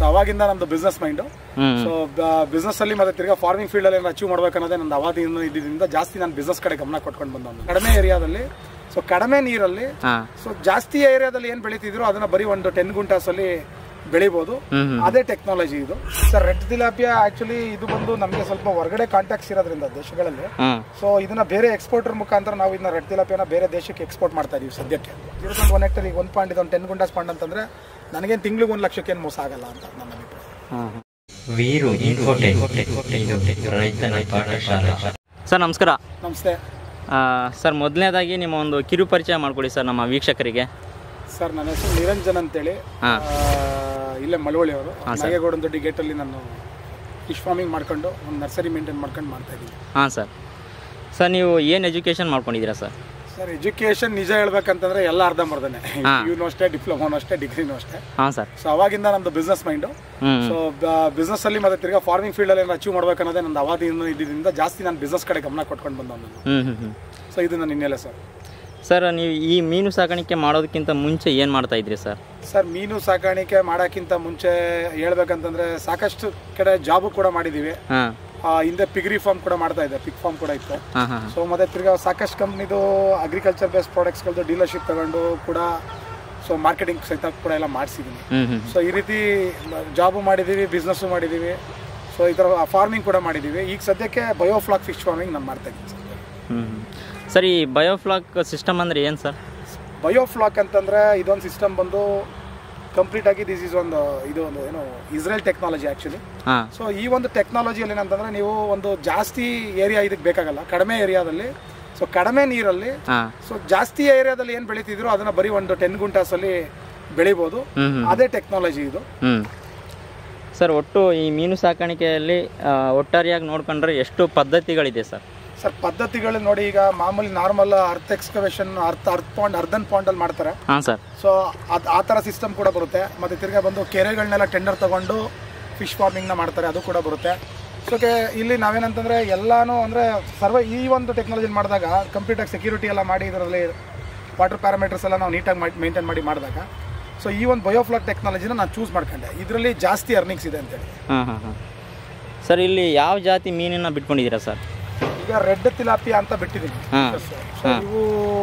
ಅವಾಗಿಂದ ನಮ್ದು business mind ಹ್ಞೂ ಸೊ ಬಿಸ್ನೆಸ್ ಅಲ್ಲಿ ಮತ್ತೆ ತಿರ್ಗಾ ಫಾರ್ಮಿಂಗ್ ಫೀಲ್ಡ್ ಅಲ್ಲಿ ಅಚೀವ್ ಮಾಡ್ಬೇಕನ್ನೋದೇ ನಂದು ಅವಾಗಿಂದ ಇದ್ದಿದ್ದರಿಂದ ಜಾಸ್ತಿ ನಾನು ಬಿಸ್ನೆಸ್ ಕಡೆ ಗಮನ ಕೊಟ್ಕೊಂಡು ಬಂದವನು ಕಡಿಮೆ ಏರಿಯಾದಲ್ಲಿ ಸೊ ಕಡಿಮೆ ನೀರಲ್ಲಿ ಹಾಂ ಸೊ ಜಾಸ್ತಿ ಏರಿಯಾದಲ್ಲಿ ಏನು ಬೆಳೀತಿದ್ರು ಅದನ್ನ ಬರೀ ಒಂದು ಟೆನ್ ಗುಂಟಾಸ್ ಅಲ್ಲಿ ಬೆಳಿಬೋದು ಹ್ಞೂ ಹ್ಞೂ ಅದೇ ಟೆಕ್ನಾಲಜಿ ಇದು ಸರ್ ರೆಡ್ ತಿಲಾಪಿಯಾ ಆಕ್ಚುಲಿ ಇದು ಬಂದು ನಮಗೆ ಸ್ವಲ್ಪ ಹೊರಗಡೆ ಕಾಂಟ್ಯಾಕ್ಟ್ಸ್ ಇರೋದ್ರಿಂದ ದೇಶಗಳಲ್ಲಿ ಹಾಂ ಸೊ ಇದನ್ನ ಬೇರೆ ಎಕ್ಸ್ಪೋರ್ಟರ್ ಮುಖಾಂತರ ನಾವು ಇದನ್ನ ರೆಡ್ ತಿಲಾಪಿಯಾನ ಬೇರೆ ದೇಶಕ್ಕೆ ಎಕ್ಸ್ಪೋರ್ಟ್ ಮಾಡ್ತಾ ಇದೀವಿ ಸದ್ಯಕ್ಕೆ ಜೀರೋ ಪಾಯಿಂಟ್ ಒನ್ ಹೆಕ್ಟರ್ ಈಗ ಒಂದು ಪಾಯಿಂಟ್ ಇದೊಂದು ಟೆನ್ ಗುಂಟಾಸ್ ಪಾಯಿಂಟ್ ಅಂತಂದ್ರೆ ನನಗೇನು ತಿಂಗ್ಳಿಗೆ ಒಂದು ಲಕ್ಷಕ್ಕೆ ಏನು ಮೋಸ ಆಗಲ್ಲ ಅಂತ ನನ್ನ ಅಭಿಪ್ರಾಯ ಹಾಂ ವೀರು ಇನ್ಫೋಟೆಕ್ ಇದು ರೈತನ ಪಾಠಶಾಲೆ ಸರ್ ನಮಸ್ಕಾರ ನಮಸ್ತೆ ಆ, ಸರ್ ಮೊದಲನೇದಾಗಿ ನಿಮ್ಮ ಒಂದು ಕಿರು ಪರಿಚಯ ಮಾಡಿಕೊಡಿ ಸರ್ ನಮ್ಮ ವೀಕ್ಷಕರಿಗೆ ಸರ್ ನನ್ನ ಹೆಸರು ನಿರಂಜನ್ ಅಂತೇಳಿ ಹಾ. ಆ, ಇಲ್ಲೇ ಮಳವಳ್ಳಿ ಅವರು ನಾಗೇಗೌಡನ ದೊಡ್ಡ ಗೇಟಲ್ಲಿ ನಾನು ಫಿಶ್ ಫಾರ್ಮಿಂಗ್ ಮಾಡ್ಕೊಂಡು ಒಂದು ನರ್ಸರಿ ಮೇಂಟೈನ್ ಮಾಡ್ಕೊಂಡು ಮಾಡ್ತಾ ಇದ್ದೀನಿ ಹಾಂ ಸರ್ ಸರ್ ನೀವು ಏನು ಎಜುಕೇಷನ್ ಮಾಡ್ಕೊಂಡಿದ್ದೀರಾ ಸರ್ ಸರ್ ಎಜುಕೇಶನ್ ನಿಜ ಹೇಳ್ಬೇಕಂತಂದ್ರೆ ಎಲ್ಲ ಅರ್ಧಂಬರ್ಧನೆ ಹಾ. ಯುನೂ ಅಷ್ಟೇ ಡಿಪ್ಲೊಮಾನು ಅಷ್ಟೇ ಡಿಗ್ರಿನೂ ಅಷ್ಟೇ ಹಾಂ ಸರ್ ಸೊ ಅವಾಗಿಂದ ನಮ್ದು ಬಿಸ್ನೆಸ್ ಮೈಂಡು ಹ್ಞೂ ಸೊ ಬಿಸ್ನೆಸ್ ಅಲ್ಲಿ ಮತ್ತೆ ತಿರ್ಗಾ ಫಾರ್ಮಿಂಗ್ ಫೀಲ್ಡ್ ಅಲ್ಲಿ ಅಚೀವ್ ಮಾಡ್ಬೇಕನ್ನೋದೇ ನಂದು ಅವಾಗಿಂದ ಇದ್ದಿದ್ದರಿಂದ ಜಾಸ್ತಿ ನಾನು ಬಿಸ್ನೆಸ್ ಕಡೆ ಗಮನ ಕೊಟ್ಕೊಂಡು ಬಂದವನು ನಾನು ಹ್ಞೂ ಹ್ಞೂ ಹ್ಞೂ ಸೊ ಇದು ನನ್ನ ಹಿನ್ನೆಲೆ ಸರ್ ಸರ್ ನೀವು ಈ ಮೀನು ಸಾಕಾಣಿಕೆ ಮಾಡೋದಕ್ಕಿಂತ ಮುಂಚೆ ಏನು ಮಾಡ್ತಾ ಇದ್ರಿ ಸರ್ ಸರ್ ಮೀನು ಸಾಕಾಣಿಕೆ ಮಾಡೋಕ್ಕಿಂತ ಮುಂಚೆ ಹೇಳ್ಬೇಕಂತಂದ್ರೆ ಸಾಕಷ್ಟು ಕಡೆ ಜಾಬು ಕೂಡ ಮಾಡಿದ್ದೀವಿ ಹಾಂ ಆ, ಹಿಂದೆ ಪಿಗ್ರಿ ಫಾರ್ಮ್ ಕೂಡ ಮಾಡ್ತಾ ಇದ್ದೆ ಪಿಗ್ ಫಾರ್ಮ್ ಕೂಡ ಇತ್ತು ಹಾಂ ಹಾಂ ಸೊ ಮತ್ತೆ ತಿರ್ಗಾ ಸಾಕಷ್ಟು ಕಂಪ್ನಿದು ಅಗ್ರಿಕಲ್ಚರ್ ಬೇಸ್ಡ್ ಪ್ರಾಡಕ್ಟ್ಸ್ಗಳದ್ದು ಡೀಲರ್ಶಿಪ್ ತಗೊಂಡು ಕೂಡ ಸೊ ಮಾರ್ಕೆಟಿಂಗ್ ಸಹಿತ ಕೂಡ ಎಲ್ಲ ಮಾಡಿಸಿದ್ದೀನಿ ಹ್ಞೂ ಹ್ಞೂ ಸೊ ಈ ರೀತಿ ಜಾಬು ಮಾಡಿದ್ದೀವಿ ಬಿಸ್ನೆಸ್ಸು ಮಾಡಿದ್ದೀವಿ ಸೊ ಈ ಥರ ಫಾರ್ಮಿಂಗ್ ಕೂಡ ಮಾಡಿದ್ದೀವಿ ಈಗ ಸದ್ಯಕ್ಕೆ ಬಯೋಫ್ಲಾಕ್ ಫಿಶ್ ಫಾರ್ಮಿಂಗ್ ನಾನು ಮಾಡ್ತಾ ಇದ್ದೀನಿ ಸರ್ ಹ್ಞೂ ಹ್ಞೂ ಸರ್ ಈ ಬಯೋಫ್ಲಾಕ್ ಸಿಸ್ಟಮ್ ಅಂದರೆ ಏನು ಸರ್ ಬಯೋಫ್ಲಾಕ್ ಅಂತಂದರೆ ಇದೊಂದು ಸಿಸ್ಟಮ್ ಬಂದು ಕಂಪ್ಲೀಟ್ ಆಗಿ ದಿಸ್ ಇಸ್ ಒಂದು ಇದು ಒಂದು ಏನು ಇಸ್ರೇಲ್ ಟೆಕ್ನಾಲಜಿ ಆ್ಯಕ್ಚುಲಿ ಹಾಂ ಸೊ ಈ ಒಂದು ಟೆಕ್ನಾಲಜಿಯಲ್ಲಿ ಏನಂತಂದರೆ ನೀವು ಒಂದು ಜಾಸ್ತಿ ಏರಿಯಾ ಇದಕ್ಕೆ ಬೇಕಾಗಲ್ಲ ಕಡಿಮೆ ಏರಿಯಾದಲ್ಲಿ ಸೊ ಕಡಿಮೆ ನೀರಲ್ಲಿ ಹಾಂ ಸೊ ಜಾಸ್ತಿ ಏರಿಯಾದಲ್ಲಿ ಏನು ಬೆಳೀತಿದ್ರು ಅದನ್ನ ಬರೀ ಒಂದು ಟೆನ್ ಗುಂಟಾಸಲ್ಲಿ ಬೆಳಿಬೋದು ಹ್ಞೂ ಹ್ಞೂ ಅದೇ ಟೆಕ್ನಾಲಜಿ ಇದು ಹ್ಞೂ ಸರ್ ಒಟ್ಟು ಈ ಮೀನು ಸಾಕಾಣಿಕೆಯಲ್ಲಿ ಆ, ಒಟ್ಟಾರೆಯಾಗಿ ನೋಡ್ಕೊಂಡ್ರೆ ಎಷ್ಟು ಪದ್ಧತಿಗಳಿದೆ ಸರ್ ಸರ್ ಪದ್ಧತಿಗಳು ನೋಡಿ ಈಗ ಮಾಮೂಲಿ ನಾರ್ಮಲ್ ಅರ್ತ್ ಎಕ್ಸ್ಕವೇಷನ್ ಅರ್ಥ ಅರ್ತ್ ಪಾಂಡ್ ಅರ್ಧನ್ ಪಾಂಡಲ್ಲಿ ಮಾಡ್ತಾರೆ ಹಾಂ ಸರ್ ಸೊ ಅದು ಆ ಥರ ಸಿಸ್ಟಮ್ ಕೂಡ ಬರುತ್ತೆ ಮತ್ತು ತಿರ್ಗಾ ಬಂದು ಕೆರೆಗಳನ್ನೆಲ್ಲ ಟೆಂಡರ್ ತಗೊಂಡು ಫಿಶ್ ಫಾರ್ಮಿಂಗ್ನ ಮಾಡ್ತಾರೆ ಅದು ಕೂಡ ಬರುತ್ತೆ ಸೊ ಇಲ್ಲಿ ನಾವೇನಂತಂದರೆ ಎಲ್ಲಾನು ಅಂದರೆ ಸರ್ವ ಈ ಒಂದು ಟೆಕ್ನಾಲಜಿ ಮಾಡಿದಾಗ ಕಂಪ್ಲೀಟಾಗಿ ಸೆಕ್ಯೂರಿಟಿ ಎಲ್ಲ ಮಾಡಿ ಇದರಲ್ಲಿ ವಾಟರ್ ಪ್ಯಾರಾಮೀಟರ್ಸ್ ಎಲ್ಲ ನಾವು ನೀಟಾಗಿ ಮಾಡಿ ಮೇಂಟೈನ್ ಮಾಡಿ ಮಾಡಿದಾಗ ಸೊ ಈ ಒಂದು ಬಯೋಫ್ಲಾಕ್ ಟೆಕ್ನಾಲಜಿನ ನಾನು ಚೂಸ್ ಮಾಡ್ಕೊಂಡೆ ಇದರಲ್ಲಿ ಜಾಸ್ತಿ ಅರ್ನಿಂಗ್ಸ್ ಇದೆ ಅಂತೇಳಿ ಹಾಂ ಹಾಂ ಹಾಂ ಸರ್ ಇಲ್ಲಿ ಯಾವ ಜಾತಿ ಮೀನನ್ನು ಬಿಟ್ಕೊಂಡಿದ್ದೀರಾ ಸರ್ ಈಗ ರೆಡ್ ತಿಲಾಪಿಯಾ ಅಂತ ಬಿಟ್ಟಿದ್ದೀನಿ ಹಾಂ ಸೊ ಇವು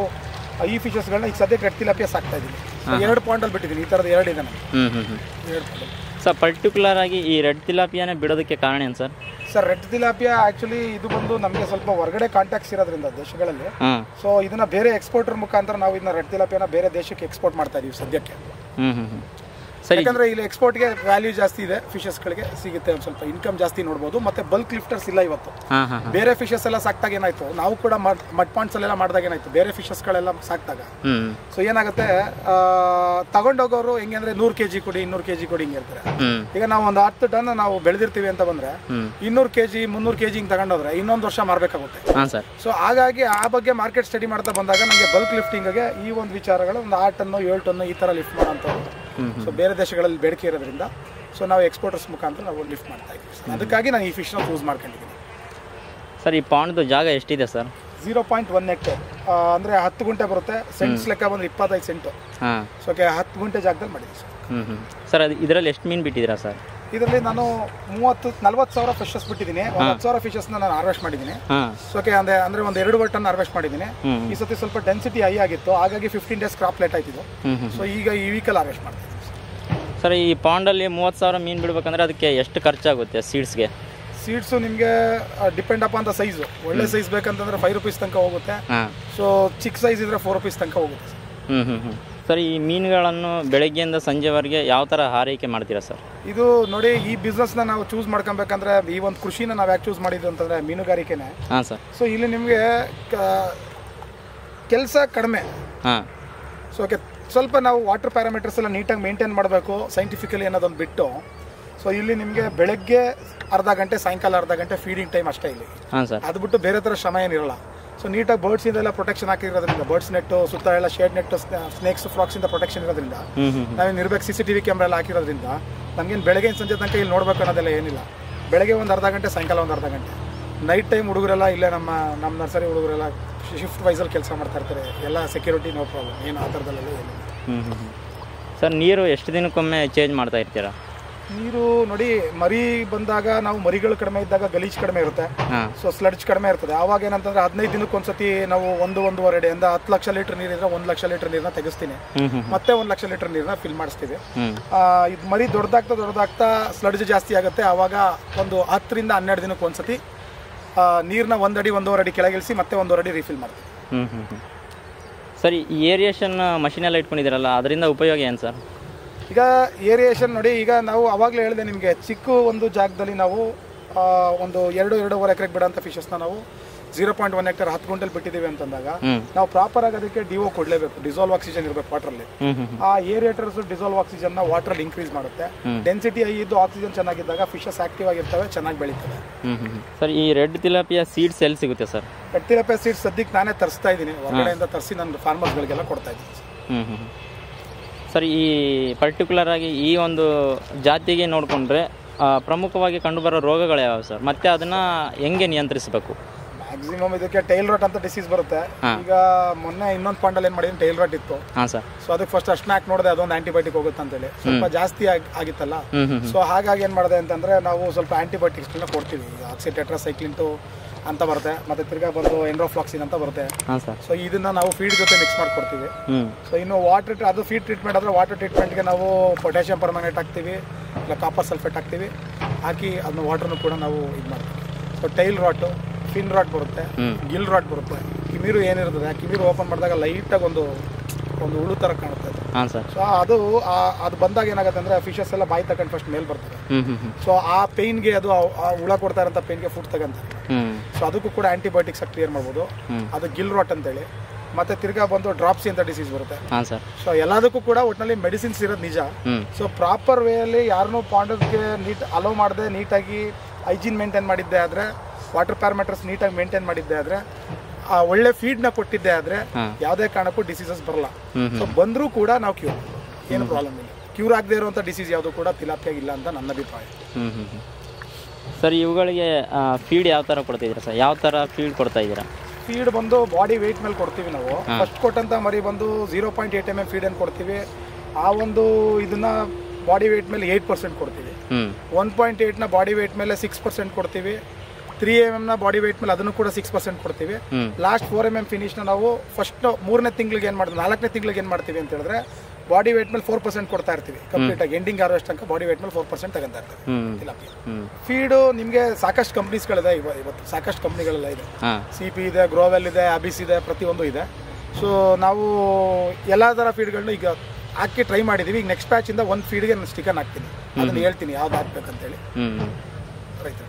ಈ ಫಿಶಸ್ಗಳನ್ನ ಈಗ ಸದ್ಯಕ್ಕೆ ರೆಡ್ ತಿಲಾಪಿಯಾ ಸಾಕ್ತಾ ಇದ್ದೀನಿ So ಎರಡು ಪಾಯಿಂಟಲ್ಲಿ ಬಿಟ್ಟಿದ್ದೀನಿ ಈ ಥರದ್ದು ಎರಡು ಇದೆ ನನಗೆ ಹ್ಞೂ ಹ್ಞೂ ಹ್ಞೂ ಎರಡು ಪಾಯಿಂಟ್ ಸರ್ ಪರ್ಟಿಕ್ಯುಲರ್ ಆಗಿ ಈ ರೆಡ್ ತಿಲಾಪಿಯಾನೇ ಬಿಡೋದಕ್ಕೆ ಕಾರಣ ಏನು sir sir red tilapia actually ಇದು ಬಂದು ನಮಗೆ ಸ್ವಲ್ಪ ಹೊರಗಡೆ ಕಾಂಟ್ಯಾಕ್ಟ್ಸ್ ಇರೋದ್ರಿಂದ ದೇಶಗಳಲ್ಲಿ ಹಾಂ ಸೊ ಇದನ್ನ ಬೇರೆ ಎಕ್ಸ್ಪೋರ್ಟರ್ ಮುಖಾಂತರ ನಾವು ಇದನ್ನ ರೆಡ್ ತಿಲಾಪಿಯಾನ ಬೇರೆ ದೇಶಕ್ಕೆ ಎಕ್ಸ್ಪೋರ್ಟ್ ಮಾಡ್ತಾ ಇದೀವಿ ಸದ್ಯಕ್ಕೆ ಹ್ಞೂ ಹ್ಞೂ ಹ್ಞೂ ಸರಿ ಯಾಕಂದ್ರೆ ಇಲ್ಲಿ ಎಕ್ಸ್ಪೋರ್ಟ್ಗೆ ವ್ಯಾಲ್ಯೂ ಜಾಸ್ತಿ ಇದೆ ಫಿಶಸ್ಗಳಿಗೆ ಸಿಗುತ್ತೆ ಒಂದು ಸ್ವಲ್ಪ ಇನ್ಕಮ್ ಜಾಸ್ತಿ ನೋಡ್ಬೋದು ಮತ್ತೆ ಬಲ್ಕ್ ಲಿಫ್ಟರ್ಸ್ ಇಲ್ಲ ಇವತ್ತು ಹಾಂ ಹಾಂ ಹಾಂ ಬೇರೆ ಫಿಶಸ್ ಎಲ್ಲ ಸಾಕ್ದಾಗ ಏನಾಯ್ತು ನಾವು ಕೂಡ ಮಡ್ ಪಾಯಿಂಟ್ಸ್ ಅಲ್ಲೆಲ್ಲ ಮಾಡಿದಾಗ ಏನಾಯ್ತು ಬೇರೆ ಫಿಶಸ್ಗಳೆಲ್ಲ ಸಾಕ್ದಾಗ ಹ್ಞೂ ಸೊ ಏನಾಗುತ್ತೆ ಆ, ತಗೊಂಡೋಗೋರು ಹೆಂಗೆ ಅಂದ್ರೆ ನೂರು ಕೆ ಜಿ ಕೊಡಿ ಇನ್ನೂರು ಕೆ ಜಿ ಕೊಡಿ ಹಿಂಗೆ ಇರ್ತಾರೆ ಹ್ಞೂ ಈಗ ನಾವು ಒಂದು ಹತ್ತು ಟನ್ ನಾವು ಬೆಳೆದಿರ್ತೀವಿ ಅಂತ ಬಂದ್ರೆ ಹ್ಞೂ ಇನ್ನೂರು ಕೆ ಜಿ ಮುನ್ನೂರು ಕೆ ಜಿ ಹಿಂಗೆ ತಗೊಂಡೋದ್ರೆ ಇನ್ನೊಂದು ವರ್ಷ ಮಾರಬೇಕಾಗುತ್ತೆ ಹಾಂ ಸರ್ ಸೊ ಹಾಗಾಗಿ ಆ ಬಗ್ಗೆ ಮಾರ್ಕೆಟ್ ಸ್ಟಡಿ ಮಾಡ್ತಾ ಬಂದಾಗ ನಮಗೆ ಬಲ್ಕ್ ಲಿಫ್ಟಿಂಗ್ಗೆ ಈ ಒಂದು ವಿಚಾರಗಳು ಒಂದು ಆರು ಟನ್ನು ಏಳು ಟನ್ನು ಈ ಥರ ಲಿಫ್ಟ್ ಮಾಡೋಂಥದ್ದು ಹ್ಮ್ ಸೊ ಬೇರೆ ದೇಶಗಳಲ್ಲಿ ಬೇಡಿಕೆ ಇರೋದ್ರಿಂದ ಸೊ ನಾವು ಎಕ್ಸ್ಪೋರ್ಟರ್ಸ್ ಮುಖಾಂತರ ನಾವು ಲಿಫ್ಟ್ ಮಾಡ್ತಾ ಇದ್ದೀವಿ ಅದಕ್ಕಾಗಿ ನಾನು ಈ ಫಿಶ್ನ ಚೂಸ್ ಮಾಡ್ಕೊಂಡಿದ್ದೀನಿ ಸರ್ ಈ ಪಾಂಡ್ದು ಜಾಗ ಎಷ್ಟಿದೆ sir zero point one hectare ಅಂದರೆ ಹತ್ತು ಗುಂಟೆ ಬರುತ್ತೆ ಸೆಂಟ್ಸ್ ಲೆಕ್ಕ ಬಂದ್ರೆ ಇಪ್ಪತ್ತೈದು ಸೆಂಟು ಹಾಂ ಸೊ ಓಕೆ ಹತ್ತು ಗುಂಟೆ ಜಾಗದಲ್ಲಿ ಮಾಡಿದ್ದೀನಿ ಸರ್ ಹ್ಞೂ ಹ್ಞೂ ಸರ್ ಅದು ಇದರಲ್ಲಿ ಎಷ್ಟು ಮೀನು ಬಿಟ್ಟಿದ್ದೀರಾ ಸರ್ ಇದರಲ್ಲಿ ನಾನು ಮೂವತ್ತು ನಲ್ವತ್ತು ಸಾವಿರ ಫಿಶಸ್ ಬಿಟ್ಟಿದ್ದೀನಿ ಒಂದು ಹತ್ತು ಸಾವಿರ ಫಿಶಸ್ನ ನಾನು ಹಾರ್ವೆಸ್ಟ್ ಮಾಡಿದ್ದೀನಿ ಹಾಂ ಸೊ ಓಕೆ ಅಂದರೆ ಅಂದರೆ ಒಂದು ಎರಡು ಟನ್ ಹಾರ್ವೆಸ್ಟ್ ಮಾಡಿದ್ದೀನಿ ಹ್ಞೂ ಈ ಸತಿ ಸ್ವಲ್ಪ ಡೆನ್ಸಿಟಿ ಹೈ ಆಗಿತ್ತು ಹಾಗಾಗಿ ಫಿಫ್ಟೀನ್ ಡೇಸ್ ಕ್ರಾಪ್ ಲೇಟ್ ಆಯ್ತಿದ್ದು ಹ್ಞೂ ಹ್ಞೂ ಸೊ ಈಗ ಈ ವೀಕಲ್ಲಿ ಹಾರ್ವೆಸ್ಟ್ ಮಾಡ್ತೀನಿ ಸರ್ ಈ ಪಾಂಡಲ್ಲಿ ಮೂವತ್ತು ಸಾವಿರ ಮೀನು ಬಿಡ್ಬೇಕಂದ್ರೆ ಅದಕ್ಕೆ ಎಷ್ಟು ಖರ್ಚಾಗುತ್ತೆ ಸೀಡ್ಸ್ಗೆ ಸೀಡ್ಸು ನಿಮಗೆ ಡಿಪೆಂಡ್ ಅಪ್ ಅಂತ ಸೈಜು ಒಳ್ಳೆ ಸೈಜ್ ಬೇಕಂತಂದ್ರೆ ಫೈವ್ ರುಪೀಸ್ ತನಕ ಹೋಗುತ್ತೆ ಹಾಂ ಸೊ ಚಿಕ್ಕ ಸೈಜ್ ಇದ್ರೆ ಫೋರ್ ರುಪೀಸ್ ತನಕ ಹೋಗುತ್ತೆ ಹ್ಞೂ ಹ್ಞೂ ಹ್ಞೂ ಸರ್ ಈ ಮೀನುಗಳನ್ನು ಬೆಳಗ್ಗೆಯಿಂದ ಸಂಜೆವರೆಗೆ ಯಾವ ಥರ ಹಾರೈಕೆ ಮಾಡ್ತೀರಾ ಸರ್ ಇದು ನೋಡಿ ಈ ಬಿಸ್ನೆಸ್ನ ನಾವು ಚೂಸ್ ಮಾಡ್ಕೊಬೇಕಂದ್ರೆ ಈ ಒಂದು ಕೃಷಿನ ನಾವು ಯಾಕೆ ಚೂಸ್ ಮಾಡಿದ್ದು ಅಂತಂದ್ರೆ ಮೀನುಗಾರಿಕೆನೆ ಹಾಂ ಸರ್ ಸೊ ಇಲ್ಲಿ ನಿಮಗೆ ಕೆಲಸ ಕಡಿಮೆ ಹಾಂ ಸೊ ಓಕೆ ಸ್ವಲ್ಪ ನಾವು ವಾಟರ್ ಪ್ಯಾರಾಮೀಟರ್ಸ್ ಎಲ್ಲ ನೀಟಾಗಿ ಮೇಂಟೈನ್ ಮಾಡಬೇಕು ಸೈಂಟಿಫಿಕಲಿ ಅನ್ನೋದೊಂದು ಬಿಟ್ಟು ಸೊ ಇಲ್ಲಿ ನಿಮಗೆ ಬೆಳಗ್ಗೆ ಅರ್ಧ ಗಂಟೆ ಸಾಯಂಕಾಲ ಅರ್ಧ ಗಂಟೆ ಫೀಡಿಂಗ್ ಟೈಮ್ ಅಷ್ಟೇ ಇಲ್ಲಿ ಹಾಂ ಸರ್ ಅದು ಬಿಟ್ಟು ಬೇರೆ ಥರ ಶ್ರಮ ಏನಿರಲ್ಲ ಸೊ ನೀಟಾಗಿ ಬರ್ಡ್ಸ್ ಇಂದೆಲ್ಲ ಪ್ರೊಟೆಕ್ಷನ್ ಹಾಕಿರೋದ್ರಿಂದ ಬರ್ಡ್ಸ್ ನೆಟ್ಟು ಸುತ್ತ ಎಲ್ಲ ಶೇಡ್ ನೆಟ್ಟು ಸ್ನೇಕ್ಸ್ ಫ್ರಾಕ್ಸ್ ಇಂದ ಪ್ರೊಟೆಕ್ಷನ್ ಇರೋದ್ರಿಂದ ಹ್ಞೂ ಹ್ಞೂ ನಾವೇನು ಇರ್ಬೇಕು C C T V camera ಎಲ್ಲ ಹಾಕಿರೋದ್ರಿಂದ ನಮಗೇನು ಬೆಳಗ್ಗೆ ಸಂಜೆ ತನಕ ಇಲ್ಲಿ ನೋಡ್ಬೇಕು ಅನ್ನೋದೆಲ್ಲ ಏನಿಲ್ಲ ಬೆಳಗ್ಗೆ ಒಂದು ಅರ್ಧ ಗಂಟೆ ಸಾಯಂಕಾಲ ಒಂದು ಅರ್ಧ ಗಂಟೆ ನೈಟ್ ಟೈಮ್ ಹುಡುಗರೆಲ್ಲ ಇಲ್ಲೇ ನಮ್ಮ ನಮ್ಮ ನರ್ಸರಿ ಹುಡುಗರೆಲ್ಲ ಶಿಫ್ಟ್ ವೈಸಲ್ಲಿ ಕೆಲಸ ಮಾಡ್ತಾ ಇರ್ತಾರೆ ಎಲ್ಲ ಸೆಕ್ಯೂರಿಟಿ ನೋ ಪ್ರಾಬ್ಲಮ್ ಏನು ಆ ಥರದಲ್ಲೆಲ್ಲ ಏನಿಲ್ಲ ಹ್ಞೂ ಹ್ಞೂ ಹ್ಞೂ ಸರ್ ನೀರು ಎಷ್ಟು ದಿನಕ್ಕೊಮ್ಮೆ ಚೇಂಜ್ ಮಾಡ್ತಾ ಇರ್ತೀರಾ ನೀರು ನೋಡಿ ಮರಿ ಬಂದಾಗ ನಾವು ಮರಿಗಳು ಕಡಿಮೆ ಇದ್ದಾಗ ಗಲೀಜ್ ಕಡಿಮೆ ಇರುತ್ತೆ ಹಾಂ ಸೊ ಸ್ಲಡ್ಜ್ ಕಡಿಮೆ ಇರ್ತದೆ ಆವಾಗ ಏನಂತಂದ್ರೆ ಹದಿನೈದು ದಿನಕ್ಕೆ ಒಂದ್ಸತಿ ನಾವು ಒಂದು ಒಂದೂವರೆ ಅಡಿ ಅಂದ್ರೆ ಹತ್ತು ಲಕ್ಷ ಲೀಟರ್ ನೀರಿದ್ರೆ ಒಂದು ಲಕ್ಷ ಲೀಟರ್ ನೀರನ್ನ ತೆಗಿಸ್ತೀನಿ ಹ್ಞೂ ಹ್ಞೂ ಮತ್ತೆ ಒಂದು ಲಕ್ಷ ಲೀಟರ್ ನೀರನ್ನ ಫಿಲ್ ಮಾಡಿಸ್ತೀವಿ ಹ್ಞೂ ಇದು ಮರಿ ದೊಡ್ಡದಾಗ್ತಾ ದೊಡ್ಡದಾಗ್ತಾ ಸ್ಲಡ್ಜ್ ಜಾಸ್ತಿ ಆಗುತ್ತೆ ಆವಾಗ ಒಂದು ಹತ್ತರಿಂದ ಹನ್ನೆರಡು ದಿನಕ್ಕೆ ಒಂದ್ಸತಿ ನೀರನ್ನ ಒಂದಡಿ ಒಂದೂವರೆ ಅಡಿ ಕೆಳಗಿಳಿಸಿ ಮತ್ತೆ ಒಂದೂವರೆ ಅಡಿ ರೀಫಿಲ್ ಮಾಡ್ತೀವಿ ಹ್ಞೂ ಹ್ಞೂ ಹ್ಞೂ ಸರಿ ಈ ಏರಿಯೇಷನ್ ಮಷಿನ್ ಎಲ್ಲ ಇಟ್ಕೊಂಡಿದ್ದೀರಲ್ಲ ಅದರಿಂದ ಉಪಯೋಗ ಏನು ಸರ್ ಈಗ ಏರಿಯೇಷನ್ ನೋಡಿ ಈಗ ನಾವು ಅವಾಗಲೇ ಹೇಳಿದೆ ನಿಮಗೆ ಚಿಕ್ಕ ಒಂದು ಜಾಗದಲ್ಲಿ ನಾವು ಆ, ಒಂದು ಎರಡು ಎರಡೂವರೆ ಎಕರೆಗೆ ಬಿಡೋಂಥ ಫಿಶಸ್ನ ನಾವು ಜೀರೋ ಪಾಯಿಂಟ್ ಒನ್ ಎಕ್ಟರ್ ಹತ್ತು ಗುಂಟಲ್ ಬಿಟ್ಟಿದ್ದೀವಿ ಅಂತಂದಾಗ ಹ್ಞೂ ನಾವು ಪ್ರಾಪರ್ ಆಗಿ ಅದಕ್ಕೆ ಡಿಒ ಕೊಡಲೇಬೇಕು ಡಿಸಾಲ್ವ್ ಆಕ್ಸಿಜನ್ ಇರಬೇಕು ವಾಟರಲ್ಲಿ ಹ್ಞೂ ಹ್ಞೂ ಆ ಏರಿಯೇಟರ್ಸ್ ಡಿಸಾಲ್ವ್ ಆಕ್ಸಿಜನ್ ನ ವಾಟರ್ ಇನ್ಕ್ರೀಸ್ ಮಾಡುತ್ತೆ ಹ್ಮ್. ಡೆನ್ಸಿಟಿ ಹೈ ಇದ್ದು ಆಕ್ಸಿಜನ್ ಚೆನ್ನಾಗಿದ್ದಾಗ ಫಿಶಸ್ ಆಕ್ಟಿವ್ ಆಗಿರ್ತವೆ ಚೆನ್ನಾಗಿ ಬೆಳೀತವೆ ಹ್ಞೂ ಹ್ಞೂ ಸರ್ ಈ ರೆಡ್ ತಿಲಾಪಿಯ ಸೀಡ್ಸ್ ಎಲ್ಲಿ ಸಿಗುತ್ತೆ ಸರ್ ಕಟ್ಟಿರಪೆ ಸೀಡ್ ಸದ್ಯಕ್ಕೆ ನಾನೇ ತರಿಸ್ತಾ ಇದ್ದೀನಿ ಹೊರಗಡೆಯಿಂದ ತರಿಸಿ ನನ್ನ ಫಾರ್ಮರ್ಸ್ಗಳಿಗೆಲ್ಲ ಕೊಡ್ತಾ ಇದ್ದೀನಿ ಹ್ಞೂ ಹ್ಞೂ ಸರ್ ಈ ಪರ್ಟಿಕ್ಯುಲರ್ ಆಗಿ ಈ ಒಂದು ಜಾತಿಗೆ ನೋಡಿಕೊಂಡ್ರೆ ಪ್ರಮುಖವಾಗಿ ಕಂಡುಬರೋ ರೋಗಗಳು ಯಾವ್ಯಾವು ಸರ್ ಮತ್ತೆ ಅದನ್ನು ಹೆಂಗೆ ನಿಯಂತ್ರಿಸಬೇಕು ಮ್ಯಾಕ್ಸಿಮಮ್ ಇದಕ್ಕೆ ಟೈಲ್ ರಾಟ್ ಅಂತ ಡಿಸೀಸ್ ಬರುತ್ತೆ ಹಾ. ಈಗ ಮೊನ್ನೆ ಇನ್ನೊಂದು ಪಾಂಡಲ್ಲಿ ಏನು ಮಾಡಿದ್ದೀನಿ ಟೈಲ್ ರಾಟ್ ಇತ್ತು ಹಾಂ ಸರ್ ಸೊ ಅದಕ್ಕೆ ಫಸ್ಟ್ ಅಷ್ಟು ಯಾಕೆ ನೋಡಿದೆ ಅದೊಂದು ಆಂಟಿಬಯೋಟಿಕ್ ಹೋಗುತ್ತೆ ಅಂತೇಳಿ ಸ್ವಲ್ಪ ಜಾಸ್ತಿ ಆಗಿ ಆಗಿತ್ತಲ್ಲ ಹ್ಞೂ ಹ್ಞೂ ಸೊ ಹಾಗಾಗಿ ಏನು ಮಾಡಿದೆ ಅಂತಂದ್ರೆ ನಾವು ಸ್ವಲ್ಪ ಆಂಟಿಬಯೋಟಿಕ್ಸ್ಗಳನ್ನ ಕೊಡ್ತೀವಿ ಆಕ್ಸಿಟೆಟ್ರಾಸೈಕ್ಲಿಂಟು ಅಂತ ಬರುತ್ತೆ ಮತ್ತೆ ತಿರ್ಗಾ ಬಂದು ಎಂಡ್ರೋಫ್ಲಾಕ್ಸಿನ್ ಅಂತ ಬರುತ್ತೆ ಹಾಂ ಸರ್ ಸೊ ಇದನ್ನ ನಾವು ಫೀಡ್ ಜೊತೆ ಮಿಕ್ಸ್ ಮಾಡ್ಕೊಡ್ತೀವಿ ಹ್ಞೂ ಸೊ ಇನ್ನು ವಾಟರ್ ಅದು ಫೀಡ್ ಟ್ರೀಟ್ಮೆಂಟ್ ಆದರೆ ವಾಟರ್ ಟ್ರೀಟ್ಮೆಂಟ್ಗೆ ನಾವು ಪೊಟ್ಯಾಷಿಯಂ ಪರ್ಮನೆಂಟ್ ಹಾಕ್ತೀವಿ ಇಲ್ಲ ಕಾಪರ್ ಸಲ್ಫೇಟ್ ಹಾಕ್ತೀವಿ ಹಾಕಿ ಅದನ್ನ ವಾಟರ್ನು ಕೂಡ ನಾವು ಇದು ಮಾಡ್ತೀವಿ so tail rot fin rot ಬರುತ್ತೆ ಹ್ಞೂ ಗಿಲ್ ರಾಟ್ ಬರುತ್ತೆ ಕಿಮೀರು ಏನಿರ್ತದೆ ಆ ಕಿಮೀರು ಓಪನ್ ಮಾಡಿದಾಗ ಲೈಟಾಗಿ ಒಂದು ಒಂದು ಹುಳು ಥರ ಕಾಣುತ್ತೆ ಅದು ಹಾಂ ಸರ್ ಸೊ ಅದು ಆ- ಅದು ಬಂದಾಗ ಏನಾಗುತ್ತೆ ಅಂದರೆ ಫಿಶಸ್ ಎಲ್ಲ ಬಾಯಿ ತಗೊಂಡು ಫಸ್ಟ್ ಮೇಲೆ ಬರ್ತದೆ ಹ್ಞೂ ಹ್ಞೂ ಹ್ಞೂ ಸೊ ಆ ಪೇಯ್ನ್ಗೆ ಅದು ಆ- ಆ ಹುಳ ಕೊಡ್ತಾ ಇರೋಂಥ ಪೇಯ್ನ್ಗೆ ಫುಡ್ ತಗೊಂತಾರೆ ಹ್ಞೂ ಸೊ ಅದಕ್ಕೂ ಕೂಡ ಆಂಟಿಬಯೋಟಿಕ್ಸ್ ಕ್ಲಿಯರ್ ಮಾಡ್ಬೋದು ಹ್ಞೂ ಅದು ಗಿಲ್ ರಾಟ್ ಅಂತೇಳಿ ಮತ್ತೆ ತಿರ್ಗಾ ಬಂದು ಡ್ರಾಪ್ಸಿ ಅಂತ ಡಿಸೀಸ್ ಬರುತ್ತೆ ಹಾಂ ಸರ್ ಸೊ ಎಲ್ಲದಕ್ಕೂ ಕೂಡ ಒಟ್ಟಿನಲ್ಲಿ ಮೆಡಿಸಿನ್ಸ್ ಇರೋದು ನಿಜ ಹ್ಞೂ ಸೊ ಪ್ರಾಪರ್ ವೇಯಲ್ಲಿ ಯಾರನ್ನೂ ಪಾಂಡರ್ಗೆ ನೀಟ್ ಅಲೋ ಮಾಡದೆ ನೀಟಾಗಿ ಹೈಜೀನ್ ಮೇಂಟೈನ್ ಮಾಡಿದ್ದೆ ಆದರೆ ವಾಟರ್ ಪ್ಯಾರಾಮೀಟರ್ಸ್ ನೀಟಾಗಿ ಮೇಂಟೈನ್ ಮಾಡಿದ್ದೆ ಆದರೆ ಒಳ್ಳೆ ಫೀಡ್ನ ಕೊಟ್ಟಿದ್ದೆ ಆದರೆ ಹಾಂ ಯಾವುದೇ ಕಾರಣಕ್ಕೂ ಡಿಸೀಸಸ್ ಬರಲ್ಲ ಹ್ಞೂ ಸೊ ಬಂದರೂ ಕೂಡ ನಾವು ಕ್ಯೂರ್ ಏನು ಪ್ರಾಬ್ಲಮ್ ಇಲ್ಲ ಕ್ಯೂರ್ ಆಗದೆ ಇರುವಂಥ ಡಿಸೀಸ್ ಯಾವುದು ಕೂಡ ತಿಲಾಪಿಯಾಗಿ ಇಲ್ಲ ಅಂತ ನನ್ನ ಅಭಿಪ್ರಾಯ ಹ್ಞೂ ಹ್ಞೂ ಹ್ಞೂ ಸರ್ ಇವುಗಳಿಗೆ ಫೀಡ್ ಯಾವ ಥರ ಕೊಡ್ತಿದ್ದೀರಾ ಸರ್ ಯಾವ ಥರ ಫೀಡ್ ಕೊಡ್ತಾ ಇದ್ದೀರಾ ಫೀಡ್ ಬಂದು ಬಾಡಿ ವೆಯ್ಟ್ ಮೇಲೆ ಕೊಡ್ತೀವಿ ನಾವು ಫಸ್ಟ್ ಕೊಟ್ಟಂತ ಮರಿ ಬಂದು zero point eight M M feed ಏನು ಕೊಡ್ತೀವಿ ಆ ಒಂದು ಇದನ್ನ ಬಾಡಿ ವೆಯ್ಟ್ ಮೇಲೆ ಏಯ್ಟ್ ಪರ್ಸೆಂಟ್ ಕೊಡ್ತೀವಿ ಹ್ಞೂ ಒನ್ ಪಾಯಿಂಟ್ ಏಯ್ಟ್ನ ಬಾಡಿ ವೆಯ್ಟ್ ಮೇಲೆ ಸಿಕ್ಸ್ ಪರ್ಸೆಂಟ್ ಕೊಡ್ತೀವಿ ತ್ರೀ ಎಮ್ ಎಮ್ನ ಬಾಡಿ ವೆಯ್ಟ್ ಮೇಲೆ ಅದನ್ನು ಕೂಡ ಸಿಕ್ಸ್ ಪರ್ಸೆಂಟ್ ಕೊಡ್ತೀವಿ ಹ್ಞೂ ಲಾಸ್ಟ್ ಫೋರ್ ಎಮ್ ಎಮ್ ಫಿನಿಶ್ನ ನಾವು ಫಸ್ಟ್ ಮೂರನೇ ತಿಂಗಳಿಗೆ ಏನು ಮಾಡ್ತೀವಿ ನಾಲ್ಕನೇ ತಿಂಗಳಿಗೆ ಏನು ಮಾಡ್ತೀವಿ ಅಂತ ಹೇಳಿದ್ರೆ ಬಾಡಿ ವೆಯ್ಟ್ ಮೇಲೆ ಫೋರ್ ಪರ್ಸೆಂಟ್ ಕೊಡ್ತಾ ಇರ್ತೀವಿ ಕಂಪ್ಲೀಟ್ ಆಗಿ ಎಂಡಿಂಗ್ ಆರೋಷ್ಟು ತನಕ ಬಾಡಿ ವೆಯ್ಟ್ ಮೇಲೆ ಫೋರ್ ಪರ್ಸೆಂಟ್ ತಗೊಂತಾ ಇರ್ತೀವಿ ಹ್ಞೂ ತಿಲಾಪಿಯ ಹ್ಞೂ ಫೀಡು ನಿಮಗೆ ಸಾಕಷ್ಟು ಕಂಪ್ನೀಸ್ಗಳಿದೆ ಇವ ಇವತ್ತು ಸಾಕಷ್ಟು ಕಂಪ್ನಿಗಳೆಲ್ಲ ಇದೆ ಹಾಂ ಸಿ ಪಿ ಇದೆ ಗ್ರೋವೆಲ್ ಇದೆ ಅಬಿಸ್ ಇದೆ ಪ್ರತಿಯೊಂದು ಇದೆ ಸೊ ನಾವು ಎಲ್ಲ ಥರ ಫೀಡ್ಗಳನ್ನ ಈಗ ಹಾಕಿ ಟ್ರೈ ಮಾಡಿದ್ದೀವಿ ಈಗ ನೆಕ್ಸ್ಟ್ ಬ್ಯಾಚಿಂದ ಒಂದು ಫೀಡ್ಗೆ ನಾನು ಸ್ಟಿಕನ್ ಹಾಕ್ತೀನಿ ಅದನ್ನು ಹೇಳ್ತೀನಿ ಯಾವ್ದು ಹಾಕ್ಬೇಕಂತೇಳಿ ಹ್ಞೂ ರೈತರಿಗೆ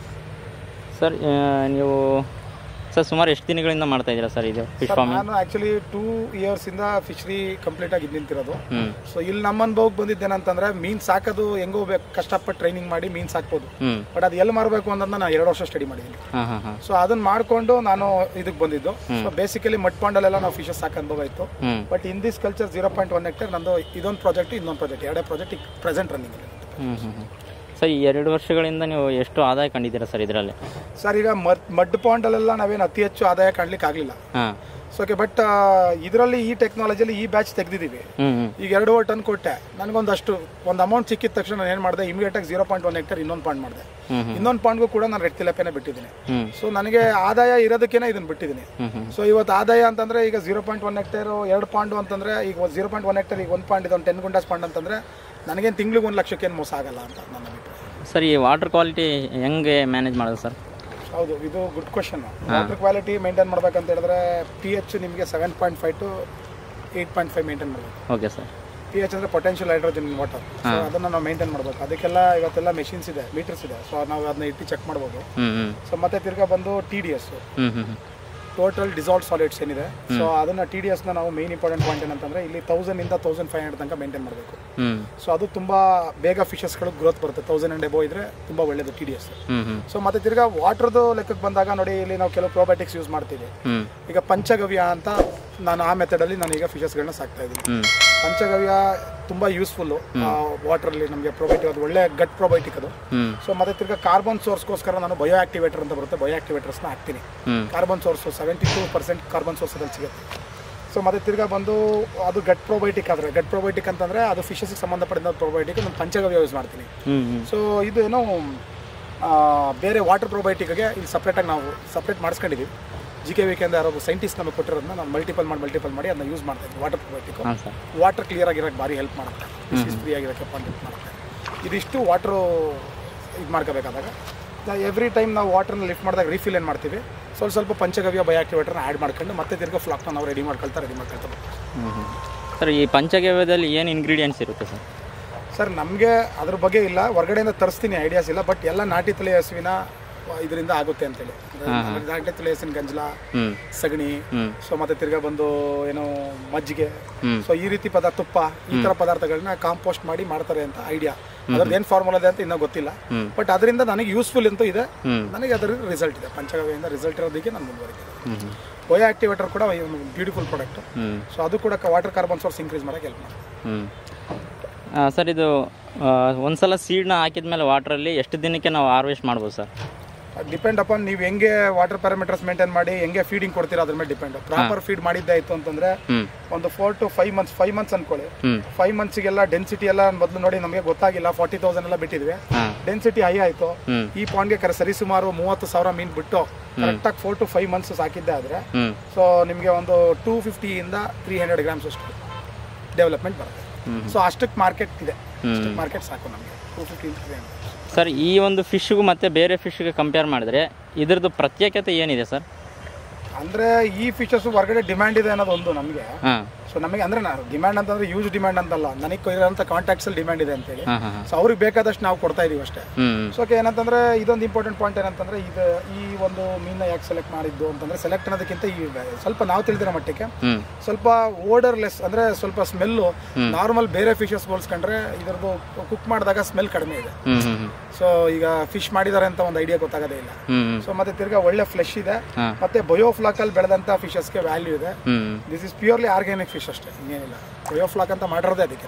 ಸರ್ ಆ, ನೀವು ಸರ್ ಸುಮಾರು ಎಷ್ಟು ದಿನಗಳಿಂದ ಮಾಡ್ತಾ ಇದ್ದೀರಾ ಸರ್ ಇದು ಫಿಶ್ ಸರ್ ಫಾರ್ಮಿಂಗ್ ನಾನು ಆ್ಯಕ್ಚುಲಿ ಟೂ ಇಯರ್ಸಿಂದ ಫಿಶ್ರಿ ಕಂಪ್ಲೀಟ್ ಆಗಿ ನಿಂತಿರೋದು ಹ್ಞೂ ಸೊ ಇಲ್ಲಿ ನಮ್ಮ ಅನುಭವಕ್ಕೆ ಬಂದಿದ್ದೇನಂತಂದ್ರೆ ಮೀನು ಸಾಕೋದು ಹೆಂಗೋ ಬೇಕು ಕಷ್ಟಪಟ್ಟು ಟ್ರೈನಿಂಗ್ ಮಾಡಿ ಮೀನು ಸಾಕ್ಬೋದು ಹ್ಞೂ ಬಟ್ ಅದು ಎಲ್ಲಿ ಮಾರಬೇಕು ಅನ್ನೋದನ್ನ ನಾನು ಎರಡು ವರ್ಷ ಸ್ಟಡಿ ಮಾಡಿದ್ದೀನಿ ಹಾಂ ಹಾಂ ಹಾಂ ಸೊ ಅದನ್ನ ಮಾಡಿಕೊಂಡು ನಾನು ಇದಕ್ಕೆ ಬಂದಿದ್ದು ಸೊ ಬೇಸಿಕಲಿ ಮಡ್ ಪಾಂಡಲ್ಲೆಲ್ಲ ನಾವು ಫಿಶಸ್ ಸಾಕು ಅನುಭವ ಇತ್ತು ಹ್ಞೂ but in this culture zero point one hectare ನಂದು ಇದೊಂದು ಪ್ರಾಜೆಕ್ಟ್ ಇನ್ನೊಂದು ಪ್ರಾಜೆಕ್ಟ್ ಎರಡೇ ಪ್ರಾಜೆಕ್ಟ್ ಈಗ ಪ್ರೆಸೆಂಟ್ ರನ್ನಿಂಗ್ ಇದೆ ಹ್ಞೂ ಹ್ಞೂ ಹ್ಞೂ ಸರ್ ಈ ಎರಡು ವರ್ಷಗಳಿಂದ ನೀವು ಎಷ್ಟು ಆದಾಯ ಕಂಡಿದ್ದೀರಾ ಸರ್ ಇದರಲ್ಲಿ ಸರ್ ಈಗ ಮಡ್ ಮಡ್ ಪಾಂಡಲ್ಲೆಲ್ಲ ನಾವೇನು ಅತಿ ಹೆಚ್ಚು ಆದಾಯ ಕಾಣ್ಲಿಕ್ಕೆ ಆಗಲಿಲ್ಲ ಹಾಂ ಸೊ ಓಕೆ ಬಟ್ ಇದರಲ್ಲಿ ಈ ಟೆಕ್ನಾಲಜಿಯಲ್ಲಿ ಈ ಬ್ಯಾಚ್ ತೆಗೆದಿದ್ದೀವಿ ಹ್ಞೂ ಹ್ಞೂ ಈಗ ಎರಡೂವರೆ ಟನ್ ಕೊಟ್ಟೆ ನನಗೊಂದಷ್ಟು ಒಂದು ಅಮೌಂಟ್ ಸಿಕ್ಕಿದ ತಕ್ಷಣ ನಾನು ಏನು ಮಾಡಿದೆ ಇಮಿಡಿಯೇಟಾಗಿ ಜೀರೋ ಪಾಯಿಂಟ್ ಒನ್ ಹೆಕ್ಟರ್ ಇನ್ನೊಂದು ಪಾಂಡ್ ಮಾಡಿದೆ ಹ್ಞೂ ಹ್ಞೂ ಇನ್ನೊಂದು ಪಾಂಡ್ಗೂ ಕೂಡ ನಾನು ರೆಡ್ ತಿಲಪೆನೇ ಬಿಟ್ಟಿದ್ದೀನಿ ಹ್ಞೂ ಸೊ ನನಗೆ ಆದಾಯ ಇರೋದಕ್ಕೇನೆ ಇದನ್ನು ಬಿಟ್ಟಿದ್ದೀನಿ ಹ್ಞೂ ಹ್ಞೂ ಸೊ ಇವತ್ತು ಆದಾಯ ಅಂತಂದ್ರೆ ಈಗ ಜೀರೋ ಪಾಯಿಂಟ್ ಒನ್ ಹೆಕ್ಟೇರ್ ಎರಡು ಪಾಂಡು ಅಂತಂದ್ರೆ ಈಗ ಜೀರೋ ಪಾಯಿಂಟ್ ಒನ್ ಹೆಕ್ಟೇರ್ ಈಗ ಒಂದು ಪಾಂಡ್ ಇದೊಂದು ಟೆನ್ ಗುಂಡಾಸ್ ಪಾಂಡ್ ಅಂತಂದ್ರೆ ನನಗೇನು ತಿಂಗ್ಳಿಗೆ ಒಂದು ಲಕ್ಷಕ್ಕೇನು ಮೋಸ ಆಗಲ್ಲ ಅಂತ ನನ್ನ ಅಭಿಪ್ರಾಯ ಸರ್ ಈ ವಾಟರ್ ಕ್ವಾಲಿಟಿ ಹೆಂಗೆ ಮ್ಯಾನೇಜ್ ಮಾಡೋದು ಸರ್ ಹೌದು ಇದು good question water quality maintain ಮಾಡ್ಬೇಕಂತ ಹೇಳಿದ್ರೆ ಪಿ ಎಚ್ ನಿಮಗೆ seven point five to eight point five maintain ಮಾಡಬೇಕು ಓಕೆ ಸರ್ ಪಿ ಎಚ್ ಅಂದರೆ ಪೊಟೆನ್ಷಿಯಲ್ ಹೈಡ್ರೋಜನ್ ವಾಟರ್ ಸೊ ಅದನ್ನು ನಾವು ಮೇಂಟೈನ್ ಮಾಡಬೇಕು ಅದಕ್ಕೆಲ್ಲ ಇವತ್ತೆಲ್ಲ ಮೆಷಿನ್ಸ್ ಇದೆ ಮೀಟರ್ಸ್ ಇದೆ ಸೊ ನಾವು ಅದನ್ನ ಇಟ್ಟು ಚೆಕ್ ಮಾಡ್ಬೋದು ಹ್ಞೂ ಹ್ಞೂ ಸೊ ಮತ್ತೆ ತಿರ್ಗಾ ಬಂದು ಟಿ ಡಿ ಎಸ್ ಹ್ಞೂ ಹ್ಞೂ ಹ್ಞೂ ಟೋಟಲ್ ಡಿಸಾಲ್ವ್ ಸಾಲಿಡ್ಸ್ ಏನಿದೆ ಸೊ ಅದನ್ನ ಟಿ ಡಿ ಎಸ್ನ ನಾವು ಮೇನ್ ಇಂಪಾರ್ಟೆಂಟ್ ಪಾಯಿಂಟ್ ಏನಂತಂದ್ರೆ ಇಲ್ಲಿ ತೌಸಂಡ್ ಇಂದ ತೌಸಂಡ್ ಫೈವ್ ಹಂಡ್ರೆಡ್ ತನಕ ಮೇಂಟೈನ್ ಮಾಡಬೇಕು ಹ್ಞೂ ಸೊ ಅದು ತುಂಬಾ ಬೇಗ ಫಿಶಸ್ಗಳು ಗ್ರೋತ್ ಬರುತ್ತೆ ತೌಸಂಡ್ ಅಂಡ್ ಎಬೋ ಇದ್ರೆ ತುಂಬಾ ಒಳ್ಳೇದು ಟಿ ಡಿ ಎಸ್ ಹ್ಞೂ ಹ್ಞೂ ಸೊ ಮತ್ತೆ ತಿರ್ಗಾ ವಾಟರ್ದು ಲೆಕ್ಕಕ್ಕೆ ಬಂದಾಗ ನೋಡಿ ಇಲ್ಲಿ ನಾವು ಕೆಲವು ಪ್ರೋಬಯೋಟಿಕ್ಸ್ ಯೂಸ್ ಮಾಡ್ತೀವಿ ಹ್ಞೂ ಈಗ ಪಂಚಗವ್ಯ ಅಂತ ನಾನು ಆ ಮೆಥಡಲ್ಲಿ ನಾನು ಈಗ ಫಿಶಸ್ಗಳನ್ನ ಸಾಕ್ತಾ ಇದ್ದೀನಿ ಹ್ಞೂ ಪಂಚಗವ್ಯ ತುಂಬ ಯೂಸ್ಫುಲ್ಲು ವಾಟ್ರಲ್ಲಿ ನಮಗೆ ಪ್ರೊಬಯೋಟಿಕ್ ಅದು ಒಳ್ಳೆ ಗಟ್ ಪ್ರೊಬಯೋಟಿಕ್ ಅದು ಹ್ಞೂ ಸೊ ಮತ್ತೆ ತಿರ್ಗಾ ಕಾರ್ಬನ್ ಸೋರ್ಸ್ಗೋಸ್ಕರ ನಾನು ಬಯೋ ಆಕ್ಟಿವೇಟರ್ ಅಂತ ಬರುತ್ತೆ ಬಯೋ ಆಕ್ಟಿವೇಟರ್ಸ್ನ ಹಾಕ್ತೀನಿ ಹ್ಞೂ carbon source seventy two percent carbon source ಅದ್ರಲ್ಲಿ ಸಿಗುತ್ತೆ ಸೊ ಮತ್ತೆ ತಿರ್ಗಾ ಬಂದು ಅದು ಗಟ್ ಪ್ರೊಬಯೋಟಿಕ್ ಆದರೆ ಗಟ್ ಪ್ರೊಬಯೋಟಿಕ್ ಅಂತಂದರೆ ಅದು ಫಿಶಸ್ಗೆ ಸಂಬಂಧಪಟ್ಟಿದ ಪ್ರೊಬಯೋಟಿಕ್ ನಾನು ಪಂಚಗವ್ಯ ಯೂಸ್ ಮಾಡ್ತೀನಿ ಹ್ಞೂ ಹ್ಞೂ ಸೊ ಇದು ಏನೋ ಆ, ಬೇರೆ ವಾಟರ್ ಪ್ರೊಬಯೋಟಿಕ್ಗೆ ಇಲ್ಲಿ ಸಪ್ರೇಟಾಗಿ ನಾವು ಸಪ್ರೇಟ್ ಮಾಡಿಸ್ಕೊಂಡಿದ್ದೀವಿ ಜಿ ಕೆ ವಿಕೆಂದ ಯಾರೋ ಸೈಂಟಿಸ್ಟ್ ನಮಗೆ ಕೊಟ್ಟಿರೋದನ್ನ ನಾನು ಮಲ್ಟಿಪಲ್ ಮಾಡಿ ಮಲ್ಟಿಪಲ್ ಮಾಡಿ ಅದನ್ನ ಯೂಸ್ ಮಾಡ್ತಾ ಇದ್ದೀನಿ ವಾಟರ್ ಪ್ರೊಬಯೋಟಿಕ್ ಹಾಂ ಸರ್ ವಾಟರ್ ಕ್ಲಿಯರ್ ಆಗಿರೋಕ್ಕೆ ಭಾರಿ ಹೆಲ್ಪ್ ಮಾಡುತ್ತೆ ಡಿಸೀಸ್ ಫ್ರೀ ಆಗಿರೋಕ್ಕೆ ಹೆಲ್ಪ್ ಮಾಡುತ್ತೆ ಇದಿಷ್ಟು ವಾಟ್ರು ಇದು ಮಾಡ್ಕೋಬೇಕಾದಾಗ ಎವ್ರಿ ಟೈಮ್ ನಾವು ವಾಟರ್ನ ಲಿಫ್ಟ್ ಮಾಡಿದಾಗ ರೀಫಿಲ್ ಏನು ಮಾಡ್ತೀವಿ ಸ್ವಲ್ಪ ಸ್ವಲ್ಪ ಪಂಚಗವ್ಯ ಬಯಾಕ್ಟಿವೇಟರ್ನ ಆ್ಯಡ್ ಮಾಡ್ಕೊಂಡು ಮತ್ತೆ ತಿರ್ಗಾ ಫ್ಲಾಕ್ನ ನಾವು ರೆಡಿ ಮಾಡ್ಕೊಳ್ತಾ ರೆಡಿ ಮಾಡ್ಕೊಳ್ತಾ ಬರ್ತೀವಿ ಹ್ಞೂ ಹ್ಞೂ ಸರ್ ಈ ಪಂಚಗವ್ಯದಲ್ಲಿ ಏನು ಇಂಗ್ರೀಡಿಯೆಂಟ್ಸ್ ಇರುತ್ತೆ ಸರ್ ಸರ್ ನಮಗೆ ಅದ್ರ ಬಗ್ಗೆ ಇಲ್ಲ ಹೊರಗಡೆಯಿಂದ ತರಿಸ್ತೀನಿ ಐಡಿಯಾಸ್ ಇಲ್ಲ ಬಟ್ ಎಲ್ಲ ನಾಟಿ ತಲೆ ಹಸುವಿನ ಇದರಿಂದ ಆಗುತ್ತೆ ಅಂತೇಳಿ ಅಂದ್ರೆ ನಾಟಿ ತಲೆ ಹಸುವಿನ ಗಂಜಲ ಹ್ಞೂ ಸಗಣಿ ಹ್ಞೂ ಸೊ ಮತ್ತೆ ತಿರ್ಗಾ ಬಂದು ಏನೋ ಮಜ್ಜಿಗೆ ಹ್ಮ್. ಸೊ ಈ ರೀತಿ ಪದಾರ್ಥ ತುಪ್ಪ ಈ ತರ ಪದಾರ್ಥಗಳನ್ನ ಕಾಂಪೋಸ್ಟ್ ಮಾಡಿ ಮಾಡ್ತಾರೆ ಅಂತ ಐಡಿಯಾ ಅದ್ರದ್ದು ಏನು ಫಾರ್ಮುಲಾ ಇದೆ ಅಂತ ಇನ್ನೂ ಗೊತ್ತಿಲ್ಲ ಹ್ಮ್. ಬಟ್ ಅದರಿಂದ ನನಗೆ ಯೂಸ್ಫುಲ್ ಅಂತೂ ಇದೆ ಹ್ಞೂ ನನಗೆ ಅದರ ರಿಸಲ್ಟ್ ಇದೆ ಪಂಚಗವ್ಯದಿಂದ ರಿಸಲ್ಟ್ ಇರೋದಕ್ಕೆ ನಾನು ಮುಂದುವರಿತೀನಿ ಹ್ಞೂ ಹ್ಞೂ ಬೋಯಾ ಆಕ್ಟಿವೇಟರ್ ಕೂಡ ಒಂದು ಬ್ಯೂಟಿಫುಲ್ ಪ್ರಾಡಕ್ಟ್ ಹ್ಞೂ ಸೊ ಅದು ಕೂಡ ವಾಟರ್ ಕಾರ್ಬನ್ ಸೋರ್ಸ್ ಇನ್ಕ್ರೀಸ್ ಮಾಡೋಕೆ ಹೆಲ್ಪ್ ಮಾಡುತ್ತೆ ಹ್ಞೂ ಸರ್ ಇದು ಆ, ಒಂದ್ಸಲ ಸೀಡ್ನ ಹಾಕಿದ ಮೇಲೆ ವಾಟ್ರಲ್ಲಿ ಎಷ್ಟು ದಿನಕ್ಕೆ ನಾವು ಹಾರ್ವೆಸ್ಟ್ ಮಾಡ್ಬೋದು ಸರ್ ಡಿಪೆಂಡ್ ಅಪಾನ್ ನೀವು ಹೆಂಗೆ ವಾಟರ್ ಪ್ಯಾರಾಮೀಟರ್ಸ್ ಮೇಂಟೈನ್ ಮಾಡಿ ಹೆಂಗೆ ಫೀಡಿಂಗ್ ಕೊಡ್ತೀರಾ ಅದ್ರ ಮೇಲೆ ಡಿಪೆಂಡ್ ಪ್ರಾಪರ್ ಫೀಡ್ ಮಾಡಿದ್ದಾಯ್ತು ಅಂತಂದ್ರೆ ಹ್ಞೂ ಒಂದು four to five months five months ಅನ್ಕೊಳ್ಳಿ ಹ್ಞೂ ಫೈವ್ ಮಂತ್ಸ್ಗೆಲ್ಲ ಡೆನ್ಸಿಟಿ ಎಲ್ಲ ಮೊದಲು ನೋಡಿ ನಮಗೆ ಗೊತ್ತಾಗಿಲ್ಲ ಫಾರ್ಟಿ ತೌಸಂಡ್ ಎಲ್ಲ ಬಿಟ್ಟಿದ್ವಿ ಹಾಂ ಡೆನ್ಸಿಟಿ ಹೈ ಆಯಿತು ಹ್ಞೂ ಈ ಪಾಂಡ್ಗೆ ಕರೆ ಸರಿಸುಮಾರು ಮೂವತ್ತು ಸಾವಿರ ಮೀನು ಬಿಟ್ಟು ಕರೆಕ್ಟಾಗಿ ಫೋರ್ ಟು ಫೈವ್ ಮಂತ್ಸ್ ಸಾಕಿದ್ದೆ ಆದರೆ ಹ್ಞೂ ಸೊ ನಿಮಗೆ ಒಂದು ಟೂ ಫಿಫ್ಟಿಯಿಂದ ತ್ರೀ ಹಂಡ್ರೆಡ್ ಗ್ರಾಮ್ಸ್ ಅಷ್ಟು ಡೆವಲಪ್ಮೆಂಟ್ ಬರುತ್ತೆ ಹ್ಮ್. ಸೊ ಅಷ್ಟಕ್ಕೆ ಮಾರ್ಕೆಟ್ ಇದೆ ಹ್ಮ್. ಮಾರ್ಕೆಟ್ ಸಾಕು ನಮಗೆ two fifty three hundred sir ಈ ಒಂದು ಫಿಶ್ಗೂ ಮತ್ತು ಬೇರೆ ಫಿಶ್ಗೆ ಕಂಪೇರ್ ಮಾಡಿದ್ರೆ ಇದ್ರದ್ದು ಪ್ರತ್ಯೇಕತೆ ಏನಿದೆ ಸರ್ ಅಂದರೆ ಈ ಫಿಶಸ್ ಹೊರಗಡೆ ಡಿಮ್ಯಾಂಡ್ ಇದೆ ಅನ್ನೋದು ಒಂದು ನಮಗೆ ಹಾಂ ಸೊ ನಮಗೆ ಅಂದರೆ ಡಿಮ್ಯಾಂಡ್ ಅಂತಂದ್ರೆ ಯೂಸ್ ಡಿಮ್ಯಾಂಡ್ ಅಂತಲ್ಲ ನನಗೆ ಇರೋಂಥ ಕಾಂಟ್ಯಾಕ್ಟ್ಸಲ್ಲಿ ಡಿಮ್ಯಾಂಡ್ ಇದೆ ಅಂತೇಳಿ ಹಾಂ ಹಾಂ ಹಾಂ ಸೊ ಅವ್ರಿಗೆ ಬೇಕಾದಷ್ಟು ನಾವು ಕೊಡ್ತಾ ಇದೀವಿ ಅಷ್ಟೇ ಹ್ಞೂ ಸೊ ಓಕೆ ಏನಂತಂದ್ರೆ ಇದೊಂದು ಇಂಪಾರ್ಟೆಂಟ್ ಪಾಯಿಂಟ್ ಏನಂತಂದ್ರೆ ಇದು ಈ ಒಂದು ಮೀನ ಯಾಕೆ ಸೆಲೆಕ್ಟ್ ಮಾಡಿದ್ದು ಅಂತಂದ್ರೆ ಸೆಲೆಕ್ಟ್ ಅನ್ನೋದಕ್ಕಿಂತ ಈ ಸ್ವಲ್ಪ ನಾವು ತಿಳಿದಿರೋ ಮಟ್ಟಿಗೆ ಹ್ಞೂ ಸ್ವಲ್ಪ ಓಡರ್ಲೆಸ್ ಅಂದ್ರೆ ಸ್ವಲ್ಪ ಸ್ಮೆಲ್ಲು ನಾರ್ಮಲ್ ಬೇರೆ ಫಿಶಸ್ ಹೋಲ್ಸ್ಕೊಂಡ್ರೆ ಇದರದ್ದು ಕುಕ್ ಮಾಡಿದಾಗ ಸ್ಮೆಲ್ ಕಡಿಮೆ ಇದೆ ಹ್ಞೂ ಹ್ಞೂ ಹ್ಞೂ ಸೊ ಈಗ ಫಿಶ್ ಮಾಡಿದ್ದಾರೆ ಅಂತ ಒಂದು ಐಡಿಯಾ ಗೊತ್ತಾಗೋದೇ ಇಲ್ಲ ಹ್ಞೂ ಹ್ಞೂ ಸೊ ಮತ್ತೆ ತಿರ್ಗಾ ಒಳ್ಳೆ ಫ್ಲೆಶ್ ಇದೆ ಹಾಂ ಮತ್ತೆ ಬಯೋಫ್ಲಾಕಲ್ಲಿ ಬೆಳೆದಂಥ ಫಿಶಸ್ಗೆ ವ್ಯಾಲ್ಯೂ ಇದೆ ಹ್ಞೂ this is purely organic fish ಅಷ್ಟೇ ಇನ್ನೇನಿಲ್ಲ ಬಯೋಫ್ಲಾಕ್ ಅಂತ ಮಾಡಿರೋದೇ ಅದಕ್ಕೆ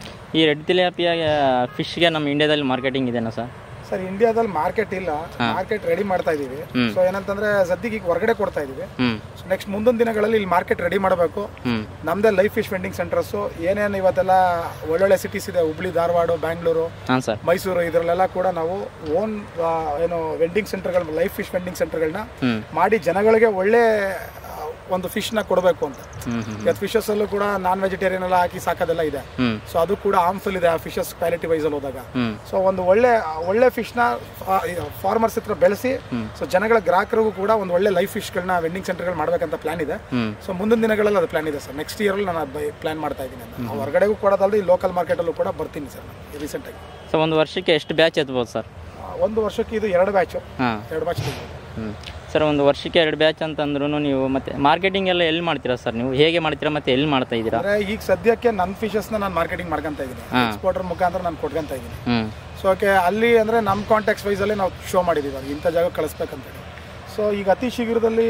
ಈ ರೆಡ್ ತಿಲಿಯಾಪಿಯ ಫಿಶ್ಗೆ ನಮ್ಮ ಇಂಡಿಯಾದಲ್ಲಿ ಮಾರ್ಕೆಟಿಂಗ್ ಇದೆನಾ ಸರ್ ಸರ್ ಇಂಡಿಯಾದಲ್ಲಿ ಮಾರ್ಕೆಟ್ ಇಲ್ಲ ಮಾರ್ಕೆಟ್ ರೆಡಿ ಮಾಡ್ತಾ ಇದೀವಿ ಹ್ಮ್. ಸೊ ಏನಂತಂದ್ರೆ ಸದ್ಯಕ್ಕೆ ಈಗ ಹೊರಗಡೆ ಕೊಡ್ತಾ ಇದೀವಿ ಹ್ಞೂ ಸೊ ನೆಕ್ಸ್ಟ್ ಮುಂದಿನ ದಿನಗಳಲ್ಲಿ ಇಲ್ಲಿ ಮಾರ್ಕೆಟ್ ರೆಡಿ ಮಾಡಬೇಕು ಹ್ಞೂ ನಮ್ದೇ ಲೈಫ್ ಫಿಶ್ ವೆಂಡಿಂಗ್ ಸೆಂಟರ್ಸು ಏನೇನು ಇವತ್ತೆಲ್ಲ ಒಳ್ಳೊಳ್ಳೆ ಸಿಟೀಸ್ ಇದೆ ಹುಬ್ಳಿ ಧಾರವಾಡ ಬ್ಯಾಂಗ್ಳೂರು ಹಾಂ ಸರ್ ಮೈಸೂರು ಇದರಲ್ಲೆಲ್ಲ ಕೂಡ ನಾವು ಓನ್ ಏನು ವೆಂಡಿಂಗ್ ಸೆಂಟರ್ಗಳು ಲೈಫ್ ಫಿಶ್ ವೆಂಡಿಂಗ್ ಸೆಂಟರ್ಗಳನ್ನ ಹ್ಞೂ ಮಾಡಿ ಜನಗಳಿಗೆ ಒಳ್ಳೆ ಆ, ಒಂದು ಫಿಶ್ನ ಕೊಡಬೇಕು ಅಂತ ಹ್ಞೂ ಹ್ಞೂ ಇವತ್ತು ಫಿಶಸ್ ಅಲ್ಲೂ ಕೂಡ ನಾನ್ ವೆಜಿಟೇರಿಯನ್ ಎಲ್ಲ ಹಾಕಿ ಸಾಕೋದೆಲ್ಲ ಇದೆ ಹ್ಞೂ ಸೊ ಅದು ಕೂಡ ಹಾರ್ಮ್ಫುಲ್ ಇದೆ ಆ ಫಿಶಸ್ ಕ್ವಾಲಿಟಿ ವೈಸ್ ಅಲ್ಲಿ ಹೋದಾಗ ಹ್ಞೂ ಸೊ ಒಂದು ಒಳ್ಳೆ ಒಳ್ಳೆ ಫಿಶ್ನ ಫಾರ್ಮರ್ಸ್ ಹತ್ರ ಬೆಳೆಸಿ ಸೊ ಜನಗಳ ಗ್ರಾಹಕರಿಗೂ ಕೂಡ ಒಂದು ಒಳ್ಳೆ ಲೈಫ್ ಫಿಶ್ಗಳನ್ನ ವೆಂಡಿಂಗ್ ಸೆಂಟರ್ಗಳು ಮಾಡಬೇಕಂತ ಪ್ಲಾನ್ ಇದೆ ಹ್ಞೂ ಸೊ ಮುಂದಿನ ದಿನಗಳಲ್ಲಿ ಅದು ಪ್ಲಾನ್ ಇದೆ ಸರ್ ನೆಕ್ಸ್ಟ್ ಇಯರಲ್ಲಿ ನಾನು ಪ್ಲಾನ್ ಮಾಡ್ತಾ ಇದ್ದೀನಿ ಅಂತ ನಾವು ಹೊರಗಡೆಗೂ ಕೊಡೋದಲ್ಲದೆ ಈ ಲೋಕಲ್ ಮಾರ್ಕೆಟಲ್ಲೂ ಕೂಡ ಬರ್ತೀನಿ ಸರ್ ರೀಸೆಂಟಾಗಿ ಸೊ ಒಂದು ವರ್ಷಕ್ಕೆ ಎಷ್ಟು ಬ್ಯಾಚ್ ಎತ್ಬೋದು ಸರ್ ಒಂದು ವರ್ಷಕ್ಕೆ ಇದು ಎರಡು ಬ್ಯಾಚು ಹಾಂ ಎರಡು ಬ್ಯಾಚ್ ಹ್ಞೂ ಸರ್ ಒಂದು ವರ್ಷಕ್ಕೆ ಎರಡು ಬ್ಯಾಚ್ ಅಂತಂದ್ರೂ ನೀವು ಮತ್ತೆ ಮಾರ್ಕೆಟಿಂಗ್ ಎಲ್ಲ ಎಲ್ಲಿ ಮಾಡ್ತೀರಾ ಸರ್ ನೀವು ಹೇಗೆ ಮಾಡ್ತೀರಾ ಮತ್ತೆ ಎಲ್ಲಿ ಮಾಡ್ತಾ ಇದ್ದೀರಾ ಅಂದರೆ ಈಗ ಸದ್ಯಕ್ಕೆ ನನ್ನ ಫಿಶಸ್ನ ನಾನು ಮಾರ್ಕೆಟಿಂಗ್ ಮಾಡ್ಕೊಂತ ಇದ್ದೀನಿ ಹಾ. ಎಕ್ಸ್ಪೋರ್ಟರ್ ಮುಖಾಂತರ ನಾನು ಕೊಟ್ಕೊಂತ ಇದ್ದೀನಿ ಹ್ಞೂ ಸೊ ಓಕೆ ಅಲ್ಲಿ ಅಂದರೆ ನಮ್ಮ ಕಾಂಟ್ಯಾಕ್ಟ್ಸ್ ವೈಸಲ್ಲೇ ನಾವು ಶೋ ಮಾಡಿದ್ದೀವಿ ಅದು ಇಂಥ ಜಾಗ ಕಳಿಸ್ಬೇಕಂತೇಳಿ ಸೊ ಈಗ ಅತಿ ಶೀಘ್ರದಲ್ಲಿ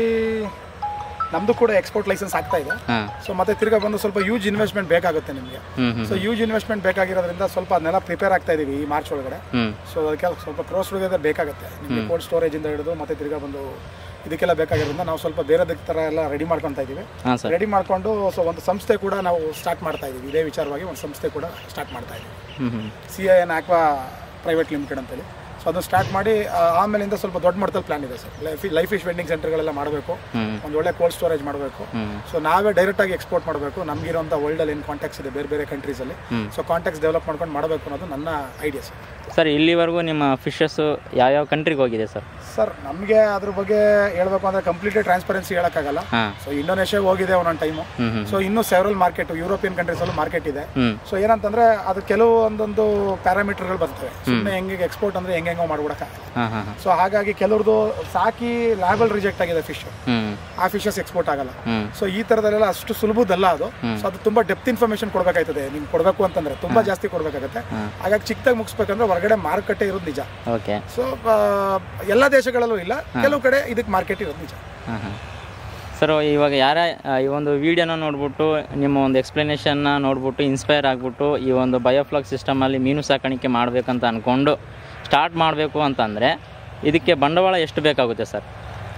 ನಮ್ಮದು ಕೂಡ ಎಕ್ಸ್ಪೋರ್ಟ್ ಲೈಸೆನ್ಸ್ ಆಗ್ತಾ ಇದೆ ಹಾಂ ಸೊ ಮತ್ತೆ ತಿರ್ಗಾ ಬಂದು ಸ್ವಲ್ಪ ಯೂಜ್ ಇನ್ವೆಸ್ಟ್ಮೆಂಟ್ ಬೇಕಾಗುತ್ತೆ ನಿಮಗೆ ಹ್ಞೂ ಹ್ಞೂ ಸೊ ಯೂಜ್ ಇನ್ವೆಸ್ಟ್ಮೆಂಟ್ ಬೇಕಾಗಿರೋದ್ರಿಂದ ಸ್ವಲ್ಪ ಅದನ್ನೆಲ್ಲ ಪ್ರಿಪೇರ್ ಆಗ್ತಾ ಇದೀವಿ ಈ ಮಾರ್ಚ್ ಒಳಗಡೆ ಹ್ಞೂ ಸೊ ಅದಕ್ಕೆ ಸ್ವಲ್ಪ ಕ್ರೋಸ್ ಹುಡುಗದೆ ಬೇಕಾಗುತ್ತೆ ನಿಮಗೆ ಕೋಲ್ಡ್ ಸ್ಟೋರೇಜಿಂದ ಹಿಡಿದು ಮತ್ತೆ ತಿರ್ಗಾ ಬಂದು ಇದಕ್ಕೆಲ್ಲ ಬೇಕಾಗಿರೋದ್ರಿಂದ ನಾವು ಸ್ವಲ್ಪ ಬೇರೆ ಥರ ಎಲ್ಲ ರೆಡಿ ಮಾಡ್ಕೊತಾ ಇದ್ದೀವಿ ಹಾಂ ಸರ್ ರೆಡಿ ಮಾಡಿಕೊಂಡು ಸೊ ಒಂದು ಸಂಸ್ಥೆ ಕೂಡ ನಾವು ಸ್ಟಾರ್ಟ್ ಮಾಡ್ತಾ ಇದ್ದೀವಿ ಇದೇ ವಿಚಾರವಾಗಿ ಒಂದು ಸಂಸ್ಥೆ ಕೂಡ ಸ್ಟಾರ್ಟ್ ಮಾಡ್ತಾ ಇದ್ದೀವಿ ಹ್ಞೂ ಹ್ಞೂ C I N aqua private limited ಅಂತೇಳಿ ಸೊ ಅದನ್ನು ಸ್ಟಾರ್ಟ್ ಮಾಡಿ ಆ, ಆಮೇಲಿಂದ ಸ್ವಲ್ಪ ದೊಡ್ಡ ಮಟ್ಟದಲ್ಲಿ ಪ್ಲಾನ್ ಇದೆ sir life life fish vending ಸೆಂಟರ್ಗಳೆಲ್ಲ ಮಾಡಬೇಕು ಹ್ಞೂ ಒಂದು ಒಳ್ಳೆ ಕೋಲ್ಡ್ ಸ್ಟೋರೇಜ್ ಮಾಡಬೇಕು ಹ್ಞೂ ಸೊ ನಾವೇ ಡೈರೆಕ್ಟಾಗಿ ಎಕ್ಸ್ಪೋರ್ಟ್ ಮಾಡಬೇಕು ನಮಗಿರೋಂಥ ವರ್ಲ್ಡಲ್ಲಿ ಏನು ಕಾಂಟ್ಯಾಕ್ಟ್ಸ್ ಇದೆ ಬೇರೆ ಬೇರೆ ಕಂಟ್ರೀಸಲ್ಲಿ ಹ್ಮ್. ಸೊ ಕಾಂಟ್ಯಾಕ್ಟ್ಸ್ ಡೆವಲಪ್ ಮಾಡ್ಕೊಂಡು ಮಾಡಬೇಕು ಅನ್ನೋದು ನನ್ನ ಐಡಿಯಾ ಸರ್ ಸರ್ ಇಲ್ಲಿವರೆಗೂ ನಿಮ್ಮ ಫಿಶಸ್ಸು ಯಾವ್ಯಾವ ಕಂಟ್ರಿಗೆ ಹೋಗಿದೆ ಸರ್ ಸರ್ ನಮಗೆ ಅದ್ರ ಬಗ್ಗೆ ಹೇಳ್ಬೇಕು ಅಂದರೆ ಕಂಪ್ಲೀಟ್ಲಿ ಟ್ರಾನ್ಸ್ಪರೆನ್ಸಿ ಹೇಳೋಕ್ಕಾಗಲ್ಲ ಹಾಂ ಸೊ ಇಂಡೋನೇಷ್ಯಾಗೆ ಹೋಗಿದೆ ಒಂದೊಂದು ಟೈಮು ಹ್ಞೂ ಹ್ಞೂ ಸೊ ಇನ್ನೂ ಸೆವರಲ್ ಮಾರ್ಕೆಟ್ ಯುರೋಪಿಯನ್ ಕಂಟ್ರೀಸಲ್ಲೂ ಮಾರ್ಕೆಟ್ ಇದೆ ಹ್ಞೂ ಸೊ ಏನಂತಂದ್ರೆ ಅದು ಕೆಲವು ಒಂದೊಂದು ಪ್ಯಾರಾಮೀಟರ್ಗಳು ಬರ್ತವೆ ಸುಮ್ಮನೆ ಹೆಂಗೆ ಎಕ್ಸ್ಪೋರ್ಟ್ ಅಂದ್ರೆ ಹೆಂಗೆ ಹೆಂಗೋ ಮಾಡ್ಬಿಡಕ್ಕಾಗಲ್ಲ ಹಾಂ ಹಾಂ ಹಾಂ ಸೊ ಹಾಗಾಗಿ ಕೆಲವ್ರದ್ದು ಸಾಕಿ ಲ್ಯಾಬಲ್ ರಿಜೆಕ್ಟ್ ಆಗಿದೆ ಫಿಶ್ ಹ್ಞೂ ಆ ಫಿಶಸ್ ಎಕ್ಸ್ಪೋರ್ಟ್ ಆಗಲ್ಲ ಹ್ಞೂ ಸೊ ಈ ಥರದಲ್ಲೆಲ್ಲ ಅಷ್ಟು ಸುಲಭದಲ್ಲ ಅದು ಸೊ ಅದು ತುಂಬಾ ಡೆಪ್ತ್ ಇನ್ಫಾರ್ಮೇಶನ್ ಕೊಡಬೇಕಾಯ್ತದೆ ನಿಮ್ಗೆ ಕೊಡಬೇಕು ಅಂತಂದ್ರೆ ತುಂಬಾ ಜಾಸ್ತಿ ಕೊಡಬೇಕಾಗತ್ತೆ ಹ್ಮ್. ಹಾಗಾಗಿ ಚಿಕ್ಕದಾಗಿ ಮುಗಿಸ್ಬೇಕಂದ್ರೆ ಹೊರಗಡೆ ಮಾರುಕಟ್ಟೆ ಇರೋದು ನಿಜ ಓಕೆ ಸೊ ಎಲ್ಲ ದೇಶಗಳಲ್ಲೂ ಇಲ್ಲ ಕೆಲವು ಕಡೆ ಇದಕ್ಕೆ ಮಾರ್ಕೆಟ್ ಇರೋದು ನಿಜ ಹಾಂ ಹಾಂ ಸರ್ ಇವಾಗ ಯಾರೇ ಆ, ಈ ಒಂದು ವಿಡಿಯೋನ ನೋಡ್ಬಿಟ್ಟು ನಿಮ್ಮ ಒಂದು ಎಕ್ಸ್ಪ್ಲನೇಷನ್ನ ನೋಡ್ಬಿಟ್ಟು ಇನ್ಸ್ಪೈರ್ ಆಗಿಬಿಟ್ಟು ಈ ಒಂದು ಬಯೋಫ್ಲಾಗ್ ಸಿಸ್ಟಮಲ್ಲಿ ಮೀನು ಸಾಕಾಣಿಕೆ ಮಾಡಬೇಕಂತ ಅಂದ್ಕೊಂಡು ಸ್ಟಾರ್ಟ್ ಮಾಡಬೇಕು ಅಂತಂದರೆ ಇದಕ್ಕೆ ಬಂಡವಾಳ ಎಷ್ಟು ಬೇಕಾಗುತ್ತೆ ಸರ್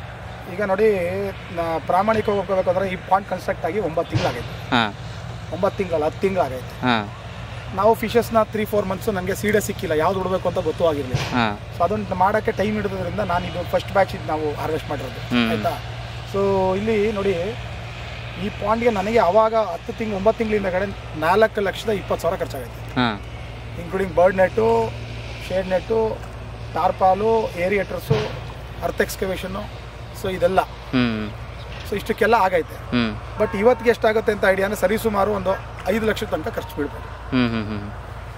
ಈಗ ನೋಡಿ ನಾ- ಪ್ರಾಮಾಣಿಕವಾಗಿ ಹೋಗ್ಬೇಕಂದ್ರೆ ಈ ಪಾಯಿಂಟ್ ಕನ್ಸ್ಟ್ರಕ್ಟ್ ಆಗಿ ಒಂಬತ್ತು ತಿಂಗಳಾಗೈತೆ ಹಾಂ ಒಂಬತ್ತು ತಿಂಗಳು ಹತ್ತು ತಿಂಗಳಾಗೈತೆ ಹಾಂ ನಾವು ಫಿಶಸ್ನ ತ್ರೀ ಫೋರ್ ಮಂತ್ಸು ನನಗೆ ಸೀಡೆ ಸಿಕ್ಕಿಲ್ಲ ಯಾವ್ದು ಉಡಬೇಕು ಅಂತ ಗೊತ್ತೂ ಆಗಿರಲಿಲ್ಲ ಹಾಂ ಸೊ ಅದನ್ನು ಮಾಡೋಕ್ಕೆ ಟೈಮ್ ಹಿಡಿದ್ರಿಂದ ನಾನು ಇದು ಫಸ್ಟ್ ಬ್ಯಾಚ್ ಇದು ನಾವು ಹಾರ್ವೆಸ್ಟ್ ಮಾಡಿರೋದು ಹ್ಮ್. ಆಯಿತಾ ಸೊ ಇಲ್ಲಿ ನೋಡಿ ಈ ಪಾಂಡ್ಗೆ ನನಗೆ ಅವಾಗ ಹತ್ತು ತಿಂಗಳು ಒಂಬತ್ತು ತಿಂಗಳಿಂದ ಕಡೆ ನಾಲ್ಕು ಲಕ್ಷದ ಇಪ್ಪತ್ತು ಸಾವಿರ ಖರ್ಚಾಗೈತೆ ಹಾಂ ಇನ್ಕ್ಲೂಡಿಂಗ್ ಬರ್ಡ್ ನೆಟ್ಟು ಶೇಡ್ ನೆಟ್ಟು ಟಾರ್ಪಾಲು ಏರಿಯೇಟರ್ಸು ಅರ್ತ್ ಎಕ್ಸ್ಕವೇಷನ್ನು ಸೊ ಇದೆಲ್ಲ ಹ್ಞೂ ಸೊ ಇಷ್ಟಕ್ಕೆಲ್ಲ ಆಗೈತೆ ಹ್ಞೂ ಬಟ್ ಇವತ್ತಿಗೆ ಎಷ್ಟಾಗುತ್ತೆ ಅಂತ ಐಡಿಯಾ ಅಂದರೆ ಸರಿಸುಮಾರು ಒಂದು ಐದು ಲಕ್ಷದ ತನಕ ಖರ್ಚು ಬೀಳ್ಬೋದು ಹ್ಞೂ ಹ್ಞೂ ಹ್ಞೂ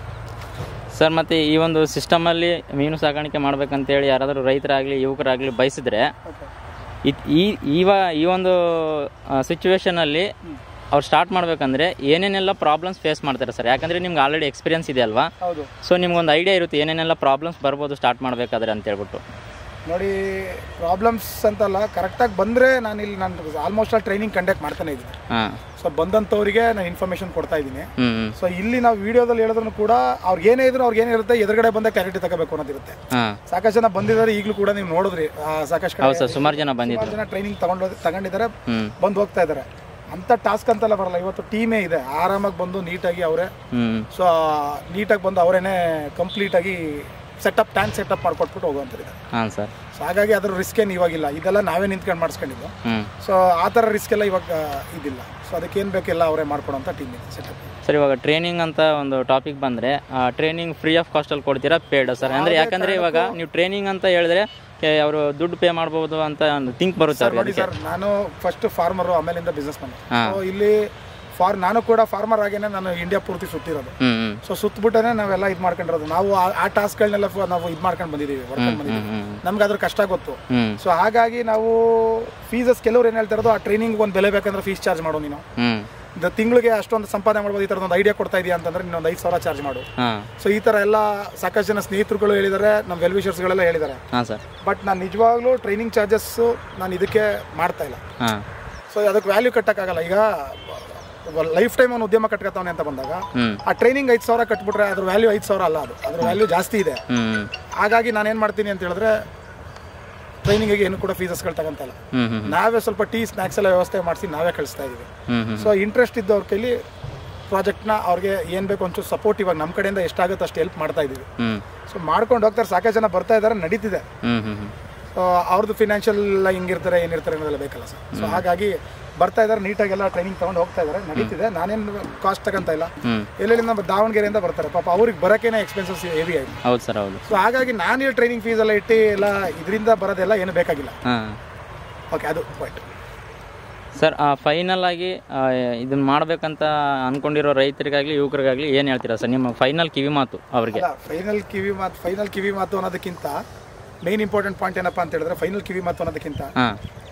ಸರ್ ಮತ್ತು ಈ ಒಂದು ಸಿಸ್ಟಮಲ್ಲಿ ಮೀನು ಸಾಕಾಣಿಕೆ ಮಾಡ್ಬೇಕಂತೇಳಿ ಯಾರಾದರೂ ರೈತರಾಗಲಿ ಯುವಕರಾಗಲಿ ಬಯಸಿದ್ರೆ ಇತ್ ಈ ಈವ ಈ ಒಂದು ಸಿಚುವೇಶನಲ್ಲಿ ಅವ್ರು ಸ್ಟಾರ್ಟ್ ಮಾಡ್ಬೇಕಂದ್ರೆ ಏನೇನೆಲ್ಲ ಪ್ರಾಬ್ಲಮ್ಸ್ ಫೇಸ್ ಮಾಡ್ತಾರೆ ಸರ್ ಯಾಕಂದರೆ ನಿಮ್ಗೆ ಆಲ್ರೆಡಿ ಎಕ್ಸ್ಪೀರಿಯನ್ಸ್ ಇದೆ ಅಲ್ವಾ ಹೌದು ಸೊ ನಿಮ್ಗೊಂದು ಐಡಿಯಾ ಇರುತ್ತೆ ಏನೇನೆಲ್ಲ ಪ್ರಾಬ್ಲಮ್ಸ್ ಬರ್ಬೋದು ಸ್ಟಾರ್ಟ್ ಮಾಡಬೇಕಾದ್ರೆ ಅಂತ ಹೇಳ್ಬಿಟ್ಟು ನೋಡಿ ಪ್ರಾಬ್ಲಮ್ಸ್ ಅಂತಲ್ಲ ಕರೆಕ್ಟಾಗಿ ಬಂದರೆ ನಾನು ಇಲ್ಲಿ ನಾನು ಆಲ್ಮೋಸ್ಟ್ ಆಲ್ ಟ್ರೈನಿಂಗ್ ಕಂಡಕ್ಟ್ ಮಾಡ್ತಾನೆ ಇದ್ದೀನಿ ಹಾಂ ಸೊ ಬಂದಂಥವರಿಗೆ ನಾನು ಇನ್ಫಾರ್ಮೇಷನ್ ಕೊಡ್ತಾ ಇದ್ದೀನಿ ಹ್ಞೂ ಹ್ಞೂ ಸೊ ಇಲ್ಲಿ ನಾವು ವಿಡಿಯೋದಲ್ಲಿ ಹೇಳಿದ್ರು ಕೂಡ ಅವ್ರಿಗೆ ಏನೇ ಇದ್ರು ಅವ್ರಿಗೆ ಏನಿರುತ್ತೆ ಎದುರುಗಡೆ ಬಂದ ಕ್ಲಾರಿಟಿ ತಗೋಬೇಕು ಅನ್ನೋದಿರುತ್ತೆ ಹಾಂ ಸಾಕಷ್ಟು ಜನ ಬಂದಿದ್ದಾರೆ ಈಗಲೂ ಕೂಡ ನೀವು ನೋಡಿದ್ರಿ ಆ, ಸಾಕಷ್ಟು ಹೌದು ಕಡೆ ಸರ್ ಸುಮಾರು ಜನ ಬಂದಿದ್ರು ಸುಮಾರು ಜನ ಟ್ರೈನಿಂಗ್ ತಗೊಂಡು ತಗೊಂಡಿದ್ದಾರೆ ಹ್ಞೂ ಬಂದು ಹೋಗ್ತಾ ಇದ್ದಾರೆ ಅಂಥ ಟಾಸ್ಕ್ ಅಂತೆಲ್ಲ ಬರಲ್ಲ ಇವತ್ತು ಟೀಮೇ ಇದೆ ಆರಾಮಾಗಿ ಬಂದು ನೀಟಾಗಿ ಅವರೇ ಹ್ಞೂ ಸೊ ನೀಟಾಗಿ ಬಂದು ಅವರೇನೆ ಕಂಪ್ಲೀಟಾಗಿ ಸೆಟಪ್ ಟ್ಯಾಂಕ್ ಸೆಟಪ್ ಮಾಡ್ಕೊಟ್ಬಿಟ್ಟು ಹೋಗುವಂಥದ್ದು ಹಾಂ ಸರ್ ಸೊ ಹಾಗಾಗಿ ಅದ್ರ ರಿಸ್ಕ್ ಏನು ಇವಾಗಿಲ್ಲ ಇದೆಲ್ಲ ನಾವೇ ನಿಂತ್ಕೊಂಡು ಮಾಡಿಸ್ಕೊಂಡಿದ್ದು ಹ್ಞೂ ಸೊ ಆ ಥರ ರಿಸ್ಕ್ ಎಲ್ಲ ಇವಾಗ ಇದಿಲ್ಲ ಸೊ ಅದಕ್ಕೇನು ಬೇಕೆಲ್ಲ ಅವರೇ ಮಾಡ್ಕೊಡೋಂಥ ಟೀಮ್ ಇದೆ ಸೆಟಪ್ ಸರ್ ಇವಾಗ ಟ್ರೈನಿಂಗ್ ಅಂತ ಒಂದು ಟಾಪಿಕ್ ಬಂದರೆ ಟ್ರೈನಿಂಗ್ ಫ್ರೀ ಆಫ್ ಕಾಸ್ಟಲ್ಲಿ ಕೊಡ್ತೀರಾ ಪೇಡ್ ಸರ್ ಅಂದರೆ ಯಾಕಂದರೆ ಇವಾಗ ನೀವು ಟ್ರೈನಿಂಗ್ ಅಂತ ಹೇಳಿದ್ರೆ ಅವರು ದುಡ್ಡು ಪೇ ಮಾಡ್ಬೋದು ಅಂತ ಥಿಂಕ್ ಬರುತ್ತೆ ಅವ್ರಿಗೆ ನೋಡಿ ಸರ್ ನಾನು ಫಸ್ಟ್ ಫಾರ್ಮರು ಆಮೇಲಿಂದ ಬಿಸ್ನೆಸ್ ಮ್ಯಾನ್ ಹಾ. ಸೊ ಇಲ್ಲಿ ಫಾರ್ ನಾನು ಕೂಡ ಫಾರ್ಮರ್ ಆಗೇನೆ ನಾನು ಇಂಡಿಯಾ ಪೂರ್ತಿ ಸುತ್ತಿರೋದು ಹ್ಞೂ ಹ್ಞೂ ಸೊ ಸುತ್ತಬಿಟ್ಟನೆ ನಾವೆಲ್ಲ ಇದು ಮಾಡ್ಕೊಂಡಿರೋದು ನಾವು ಆ- ಆ ಟಾಸ್ಕ್ಗಳನ್ನೆಲ್ಲ ನಾವು ಇದು ಮಾಡ್ಕೊಂಡು ಬಂದಿದ್ದೀವಿ ವರ್ಕೊಂಡು ಬಂದಿದ್ದೀವಿ ಹ್ಞೂ ನಮ್ಗೆ ಅದ್ರ ಕಷ್ಟ ಗೊತ್ತು ಹ್ಞೂ ಸೊ ಹಾಗಾಗಿ ನಾವು ಫೀಸಸ್ ಕೆಲವ್ರು ಏನು ಹೇಳ್ತಾ ಇರೋದು ಆ ಟ್ರೈನಿಂಗ್ ಒಂದು ಬೆಲೆ ಬೇಕಂದ್ರೆ ಫೀಸ್ ಚಾರ್ಜ್ ಮಾಡು ನೀನು ಹ್ಞೂ ಇದು ತಿಂಗಳಿಗೆ ಅಷ್ಟೊಂದು ಸಂಪಾದನೆ ಮಾಡ್ಬೋದು ಈ ಥರದ ಒಂದು ಐಡಿಯಾ ಕೊಡ್ತಾ ಇದೆಯಾ ಅಂತಂದ್ರೆ ಇನ್ನೊಂದು ಐದು ಸಾವಿರ ಚಾರ್ಜ್ ಮಾಡು ಹಾಂ ಸೊ ಈ ಥರ ಎಲ್ಲ ಸಾಕಷ್ಟು ಜನ ಸ್ನೇಹಿತರುಗಳು ಹೇಳಿದ್ದಾರೆ ನಮ್ಮ ವೆಲ್ವಿಷರ್ಸ್ಗಳೆಲ್ಲ ಹೇಳಿದ್ದಾರೆ ಹಾಂ ಸರ್ ಬಟ್ ನಾನು ನಿಜವಾಗ್ಲೂ ಟ್ರೈನಿಂಗ್ ಚಾರ್ಜಸ್ಸು ನಾನು ಇದಕ್ಕೆ ಮಾಡ್ತಾ ಇಲ್ಲ ಹಾಂ ಸೊ ಅದಕ್ಕೆ ವ್ಯಾಲ್ಯೂ ಕಟ್ಟಕ್ಕಾಗಲ್ಲ ಈಗ ಲೈಫ್ ಟೈಮ್ ಅವ್ನು ಉದ್ಯಮ ಕಟ್ಕೊತಾವನೆ ಅಂತ ಬಂದಾಗ ಹ್ಞೂ ಆ ಟ್ರೈನಿಂಗ್ ಐದು ಸಾವಿರ ಕಟ್ಬಿಟ್ರೆ ಅದ್ರ ವ್ಯಾಲ್ಯೂ ಐದು ಸಾವಿರ ಅಲ್ಲ ಅದು ಅದ್ರ ವ್ಯಾಲ್ಯೂ ಜಾಸ್ತಿ ಇದೆ ಹ್ಞೂ ಹಾಗಾಗಿ ನಾನೇನು ಮಾಡ್ತೀನಿ ಅಂತ ಹೇಳಿದ್ರೆ ಟ್ರೈನಿಂಗಿಗೆ ಏನು ಕೂಡ ಫೀಸಸ್ಗಳು ತಗೊಂತಲ್ಲ ಹ್ಞೂ ಹ್ಞೂ ನಾವೇ ಸ್ವಲ್ಪ ಟೀ ಸ್ನ್ಯಾಕ್ಸ್ ಎಲ್ಲ ವ್ಯವಸ್ಥೆ ಮಾಡಿಸಿ ನಾವೇ ಕಳಿಸ್ತಾ ಇದೀವಿ ಹ್ಞೂ ಹ್ಞೂ ಸೊ ಇಂಟ್ರೆಸ್ಟ್ ಇದ್ದವ್ರ ಕೈಲಿ ಪ್ರಾಜೆಕ್ಟ್ನ ಅವ್ರಿಗೆ ಏನು ಬೇಕು ಒಂಚೂರು ಸಪೋರ್ಟ್ ಇವಾಗ ನಮ್ಮ ಕಡೆಯಿಂದ ಎಷ್ಟಾಗುತ್ತೆ ಅಷ್ಟು ಹೆಲ್ಪ್ ಮಾಡ್ತಾ ಇದೀವಿ ಹ್ಞೂ ಸೊ ಮಾಡ್ಕೊಂಡು ಹೋಗ್ತಾರೆ ಸಾಕಷ್ಟು ಜನ ಬರ್ತಾ ಇದ್ದಾರೆ ನಡೀತಿದೆ ಹ್ಞೂ ಹ್ಞೂ ಹ್ಞೂ ಸೊ ಅವ್ರದ್ದು ಫಿನಾನ್ಷಿಯಲ್ ಹಿಂಗಿರ್ತಾರೆ ಏನಿರ್ತಾರೆ ಅನ್ನೋದೆಲ್ಲ ಬೇಕಲ್ಲ ಸರ್ ಸೊ ಹಾಗಾಗಿ ಬರ್ತಾ ಇದ್ದಾರೆ ನೀಟಾಗೆಲ್ಲ ಟ್ರೈನಿಂಗ್ ತೊಗೊಂಡು ಹೋಗ್ತಾ ಇದ್ದಾರೆ ನಡೀತಿದೆ ನಾನೇನು ಕಾಸ್ಟ್ ತಗೊಂತ ಇಲ್ಲ ಹ್ಞೂ ಎಲ್ಲೆಲ್ಲಿ ನಮ್ಮ ದಾವಣಗೆರೆಯಿಂದ ಬರ್ತಾರೆ ಪಾಪ ಅವ್ರಿಗೆ ಬರೋಕ್ಕೇನೆ ಎಕ್ಸ್ಪೆನ್ಸಸ್ ಹೆವಿ ಆಗಿದೆ ಹೌದು ಸರ್ ಹೌದು ಸೊ ಹಾಗಾಗಿ ನಾನು ಇಲ್ಲಿ ಟ್ರೈನಿಂಗ್ ಫೀಸ್ ಎಲ್ಲ ಇಟ್ಟು ಎಲ್ಲ ಇದರಿಂದ ಬರೋದೆಲ್ಲ ಏನು ಬೇಕಾಗಿಲ್ಲ ಹಾಂ ಓಕೆ ಅದು ಪಾಯಿಂಟ್ ಸರ್ ಫೈನಲ್ ಆಗಿ ಇದನ್ನ ಮಾಡ್ಬೇಕಂತ ಅನ್ಕೊಂಡಿರೋ ರೈತರಿಗಾಗಲಿ ಯುವಕರಿಗಾಗಲಿ ಏನು ಹೇಳ್ತೀರಾ ಸರ್ ನಿಮ್ಮ ಫೈನಲ್ ಕಿವಿ ಮಾತು ಅವ್ರಿಗೆ ಅಲ್ಲ ಫೈನಲ್ ಕಿವಿ ಮಾತು ಫೈನಲ್ ಕಿವಿ ಮಾತು ಅನ್ನೋದಕ್ಕಿಂತ ಮೇನ್ ಇಂಪಾರ್ಟೆಂಟ್ ಪಾಯಿಂಟ್ ಏನಪ್ಪ ಅಂತ ಹೇಳಿದ್ರೆ ಫೈನಲ್ ಕಿವಿ ಮಾತು ಅನ್ನೋದಕ್ಕಿಂತ ಹಾಂ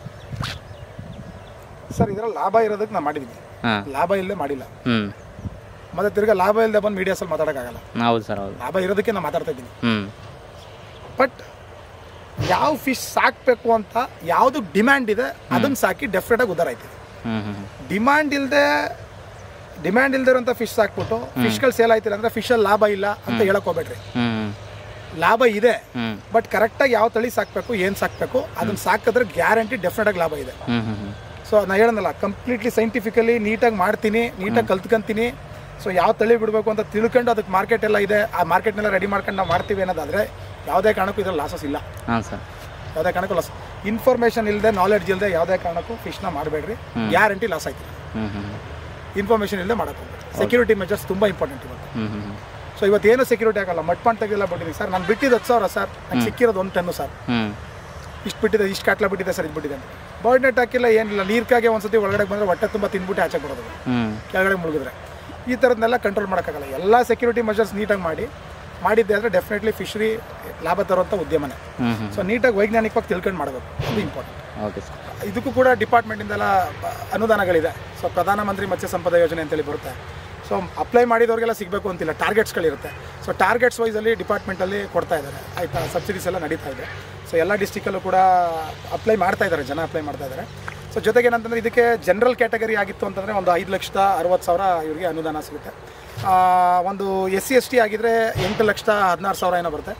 ಸರ್ ಇದರಲ್ಲಿ ಲಾಭ ಇರೋದಕ್ಕೆ ನಾನು ಮಾಡಿದ್ದೀನಿ ಹಾಂ ಲಾಭ ಇಲ್ಲದೆ ಮಾಡಿಲ್ಲ ಹ್ಞೂ ಮತ್ತೆ ತಿರ್ಗಾ ಲಾಭ ಇಲ್ಲದೆ ಬಂದು ಮೀಡಿಯಾಸಲ್ಲಿ ಮಾತಾಡೋಕ್ಕಾಗಲ್ಲ ಹೌದು ಸರ್ ಹೌದು ಲಾಭ ಇರೋದಕ್ಕೆ ನಾನು ಮಾತಾಡ್ತಾ ಇದ್ದೀನಿ ಹ್ಞೂ ಬಟ್ ಯಾವ ಫಿಶ್ ಸಾಕಬೇಕು ಅಂತ ಯಾವುದು ಡಿಮ್ಯಾಂಡ್ ಇದೆ ಅದನ್ನ ಸಾಕಿ ಡೆಫಿನೆಟಾಗಿ ಉದ್ದಾರ ಆಯ್ತಿದೆ ಹ್ಞೂ ಹ್ಞೂ ಡಿಮ್ಯಾಂಡ್ ಇಲ್ಲದೆ ಡಿಮ್ಯಾಂಡ್ ಇಲ್ಲದೆ ಇರೋಂಥ ಫಿಶ್ ಸಾಕ್ಬಿಟ್ಟು ಫಿಶ್ಗಳು ಸೇಲ್ ಆಯ್ತಿಲ್ಲ ಅಂದ್ರೆ ಫಿಶಲ್ಲಿ ಲಾಭ ಇಲ್ಲ ಅಂತ ಹೇಳಕ್ ಹೋಗ್ಬೇಡ್ರಿ ಹ್ಞೂ ಲಾಭ ಇದೆ ಹ್ಞೂ ಬಟ್ ಕರೆಕ್ಟಾಗಿ ಯಾವ ತಳಿ ಸಾಕಬೇಕು ಏನು ಸಾಕಬೇಕು ಅದನ್ನ ಸಾಕಿದ್ರೆ ಗ್ಯಾರಂಟಿ ಡೆಫಿನೆಟಾಗಿ ಲಾಭ ಇದೆ ಹ್ಞೂ ಹ್ಞೂ ಹ್ಞೂ ಸೊ ನಾ ಹೇಳೋದಲ್ಲ ಕಂಪ್ಲೀಟ್ಲಿ ಸೈಂಟಿಫಿಕಲಿ ನೀಟಾಗಿ ಮಾಡ್ತೀನಿ ನೀಟಾಗಿ ಕಲ್ತ್ಕೊಂತೀನಿ ಸೊ ಯಾವ ತಳಿ ಬಿಡಬೇಕು ಅಂತ ತಿಳ್ಕೊಂಡು ಅದಕ್ಕೆ ಮಾರ್ಕೆಟ್ ಎಲ್ಲ ಇದೆ ಆ ಮಾರ್ಕೆಟ್ನೆಲ್ಲ ರೆಡಿ ಮಾಡ್ಕೊಂಡು ನಾವು ಮಾಡ್ತೀವಿ ಅನ್ನೋದಾದ್ರೆ ಯಾವುದೇ ಕಾರಣಕ್ಕೂ ಇದ್ರಲ್ಲಿ ಲಾಸಸ್ ಇಲ್ಲ ಹಾಂ ಸರ್ ಯಾವುದೇ ಕಾರಣಕ್ಕೂ ಲಾಸ್ ಇನ್ಫಾರ್ಮೇಷನ್ ಇಲ್ಲದೆ ನಾಲೆಡ್ಜ್ ಇಲ್ಲದೆ ಯಾವುದೇ ಕಾರಣಕ್ಕೂ ಫಿಶ್ನ ಮಾಡಬೇಡ್ರಿ ಗ್ಯಾರಂಟಿ ಲಾಸ್ ಆಯ್ತು ಹ್ಞೂ ಹ್ಞೂ ಇನ್ಫಾರ್ಮೇಷನ್ ಇಲ್ಲದೆ ಮಾಡಕ್ಕೆ ಹೋಗ್ಬೇಡಿ ಸೆಕ್ಯೂರಿಟಿ ಮೆಜರ್ಸ್ ತುಂಬ ಇಂಪಾರ್ಟೆಂಟ್ ಇವತ್ತು ಹ್ಞೂ ಹ್ಞೂ ಸೊ ಇವತ್ತೇನು ಸೆಕ್ಯೂರಿಟಿ ಆಗಲ್ಲ ಮಟ್ಪಾನ್ ತೆಗೆಲ್ಲ ಬಿಟ್ಟಿದ್ದೀನಿ ಸರ್ ನಾನು ಬಿಟ್ಟಿದ್ದು ಹತ್ತು ಸಾವಿರ ಸರ್ ನಂಗೆ ಸಿಕ್ಕಿರೋದು ಒಂದು ಟನ್ನು ಸರ್ ಹ್ಞೂ ಇಷ್ಟು ಬಿಟ್ಟಿದೆ ಇಷ್ಟು ಕಾಟ್ಲ ಬಿಟ್ಟಿದೆ ಸರ್ ಇದು ಬಿಟ್ಟಿದೆ ಅಂತ ಬರ್ಡ್ ನೆಟ್ ಹಾಕಿಲ್ಲ ಏನಿಲ್ಲ ನೀರ್ಕಾಗೆ ಒಂದ್ಸತಿ ಒಳಗಡೆ ಬಂದರೆ ಹೊಟ್ಟೆ ತುಂಬ ತಿಂದ್ಬಿಟ್ಟು ಆಚೆ ಕೊಡೋದು ಹ್ಞೂ ಕೆಳಗಡೆ ಮುಳುಗಿದ್ರೆ ಈ ಥರದ್ನೆಲ್ಲ ಕಂಟ್ರೋಲ್ ಮಾಡೋಕ್ಕಾಗಲ್ಲ ಎಲ್ಲ ಸೆಕ್ಯೂರಿಟಿ ಮೆಷರ್ಸ್ ನೀಟಾಗಿ ಮಾಡಿ ಮಾಡಿದ್ದೆ ಅಂದರೆ ಡೆಫಿನೆಟ್ಲಿ ಫಿಶ್ರಿ ಲಾಭ ತರುವಂಥ ಉದ್ಯಮನೇ ಹ್ಞೂ ಹ್ಞೂ ಸೊ ನೀಟಾಗಿ ವೈಜ್ಞಾನಿಕವಾಗಿ ತಿಳ್ಕೊಂಡು ಮಾಡಬೇಕು ಅದು ಇಂಪಾರ್ಟೆಂಟ್ ಓಕೆ ಸರ್ ಇದಕ್ಕೂ ಕೂಡ ಡಿಪಾರ್ಟ್ಮೆಂಟಿಂದೆಲ್ಲ ಅನುದಾನಗಳಿದೆ ಸೊ ಪ್ರಧಾನಮಂತ್ರಿ ಮತ್ಸ್ಯ ಸಂಪದ ಯೋಜನೆ ಅಂತೇಳಿ ಬರುತ್ತೆ ಸೊ ಅಪ್ಲೈ ಮಾಡಿದವ್ರಿಗೆಲ್ಲ ಸಿಗಬೇಕು ಅಂತಿಲ್ಲ ಟಾರ್ಗೆಟ್ಸ್ಗಳಿರುತ್ತೆ ಸೊ ಟಾರ್ಗೆಟ್ಸ್ ವೈಸಲ್ಲಿ ಡಿಪಾರ್ಟ್ಮೆಂಟಲ್ಲಿ ಕೊಡ್ತಾ ಇದ್ದಾರೆ ಆಯಿತಾ ಸಬ್ಸಿಡೀಸ್ ಎಲ್ಲ ನಡೀತಾ ಇದೆ ಸೊ ಎಲ್ಲ ಡಿಸ್ಟಿಕಲ್ಲೂ ಕೂಡ ಅಪ್ಲೈ ಮಾಡ್ತಾ ಇದ್ದಾರೆ ಜನ ಅಪ್ಲೈ ಮಾಡ್ತಾ ಇದ್ದಾರೆ ಸೊ ಜೊತೆಗೆ ಏನಂತಂದರೆ ಇದಕ್ಕೆ ಜನರಲ್ ಕ್ಯಾಟಗರಿ ಆಗಿತ್ತು ಅಂತಂದರೆ ಒಂದು ಐದು ಲಕ್ಷದ ಅರವತ್ತು ಸಾವಿರ ಇವರಿಗೆ ಅನುದಾನ ಸಿಗುತ್ತೆ ಆ, ಒಂದು ಎಸ್ ಸಿ ಎಸ್ ಟಿ ಆಗಿದ್ರೆ ಎಂಟು ಲಕ್ಷದ ಹದಿನಾರು ಸಾವಿರ ಏನೋ ಬರುತ್ತೆ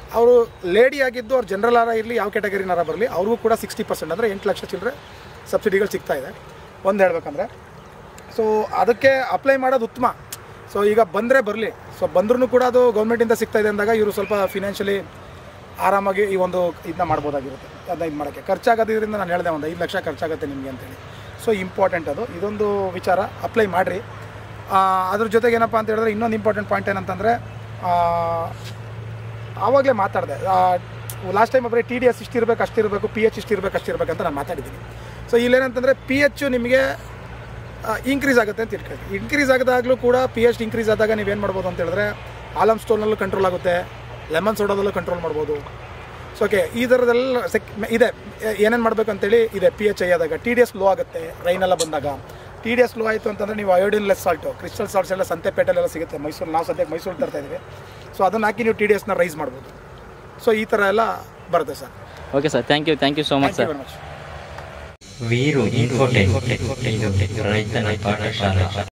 ಅವರು ಲೇಡಿ ಆಗಿದ್ದು ಅವ್ರು ಜನರಲ್ ಆರ ಇರಲಿ ಯಾವ ಕ್ಯಾಟಗರಿನಾರ ಬರಲಿ ಅವ್ರಿಗೂ ಕೂಡ ಸಿಕ್ಸ್ಟಿ ಪರ್ಸೆಂಟ್ ಅಂದರೆ ಎಂಟು ಲಕ್ಷ ಚಿಲ್ಲರೆ ಸಬ್ಸಿಡಿಗಳು ಸಿಗ್ತಾ ಇದೆ ಒಂದು ಹೇಳ್ಬೇಕಂದ್ರೆ ಸೊ ಅದಕ್ಕೆ ಅಪ್ಲೈ ಮಾಡೋದು ಉತ್ತಮ ಸೊ ಈಗ ಬಂದರೆ ಬರಲಿ ಸೊ ಬಂದ್ರೂ ಕೂಡ ಅದು ಗೌರ್ಮೆಂಟಿಂದ ಸಿಗ್ತಾ ಇದೆ ಅಂದಾಗ ಇವರು ಸ್ವಲ್ಪ ಫಿನಾನ್ಷಿಯಲಿ ಆರಾಮಾಗಿ ಈ ಒಂದು ಇದನ್ನ ಮಾಡ್ಬೋದಾಗಿರುತ್ತೆ ಅದನ್ನ ಇದು ಮಾಡೋಕ್ಕೆ ಖರ್ಚಾಗೋದ್ರಿಂದ ನಾನು ಹೇಳಿದೆ ಒಂದು ಐದು ಲಕ್ಷ ಖರ್ಚಾಗುತ್ತೆ ನಿಮಗೆ ಅಂತೇಳಿ ಸೊ ಇಂಪಾರ್ಟೆಂಟ್ ಅದು ಇದೊಂದು ವಿಚಾರ ಅಪ್ಲೈ ಮಾಡಿರಿ ಅದ್ರ ಜೊತೆಗೆ ಏನಪ್ಪ ಅಂತ ಹೇಳಿದ್ರೆ ಇನ್ನೊಂದು ಇಂಪಾರ್ಟೆಂಟ್ ಪಾಯಿಂಟ್ ಏನಂತಂದರೆ ಆವಾಗಲೇ ಮಾತಾಡಿದೆ ಲಾಸ್ಟ್ ಟೈಮ್ ಬರೀ ಟಿ ಡಿ ಎಸ್ ಇಷ್ಟು ಇರಬೇಕು ಅಷ್ಟಿರಬೇಕು ಪಿ ಎಚ್ ಇಷ್ಟು ಇರಬೇಕು ಅಷ್ಟಿರಬೇಕು ಅಂತ ನಾನು ಮಾತಾಡಿದ್ದೀನಿ ಸೊ ಇಲ್ಲೇನಂತಂದರೆ ಪಿ ಎಚ್ ನಿಮಗೆ ಇನ್ಕ್ರೀಸ್ ಆಗುತ್ತೆ ಅಂತ ಇಟ್ಕೊಳ್ಳಿ ಇನ್ಕ್ರೀಸ್ ಆಗದಾಗಲೂ ಕೂಡ ಪಿ ಎಚ್ ಇನ್ಕ್ರೀಸ್ ಆದಾಗ ನೀವೇನು ಮಾಡ್ಬೋದು ಅಂತ ಹೇಳಿದ್ರೆ ಆಲಮ್ ಸ್ಟೋನಲ್ಲೂ ಕಂಟ್ರೋಲ್ ಆಗುತ್ತೆ ಲೆಮನ್ ಸೋಡಾದಲ್ಲೂ ಕಂಟ್ರೋಲ್ ಮಾಡ್ಬೋದು ಸೊ ಓಕೆ ಈ ಥರದೆಲ್ಲ ಸೆಕ್ ಇದೆ ಏನೇನು ಮಾಡಬೇಕು ಅಂತೇಳಿ ಇದೆ ಪಿ ಎಚ್ ಐ ಆದಾಗ ಟಿ ಡಿ ಎಸ್ ಲೋ ಆಗುತ್ತೆ ರೈನೆಲ್ಲ ಬಂದಾಗ ಟಿ ಡಿ ಎಸ್ ಲೋ ಆಯಿತು ಅಂತಂದರೆ ನೀವು iodine less salt crystal salts ಎಲ್ಲ ಸಂತೆಪೇಟೆಲೆಲ್ಲ ಸಿಗುತ್ತೆ ಮೈಸೂರು ನಾವು ಸದ್ಯಕ್ಕೆ ಮೈಸೂರು ತರ್ತಾ ಇದ್ದೀವಿ ಸೊ ಅದನ್ನು ಹಾಕಿ ನೀವು ಟಿ ಡಿ ಎಸ್ನ ರೈಸ್ ಮಾಡ್ಬೋದು ಸೊ ಈ ಥರ ಎಲ್ಲ ಬರುತ್ತೆ sir okay sir thank you thank you so much thank you sir very much Veeru Infotech ಇದು ರೈತನ ಪಾಠಶಾಲೆ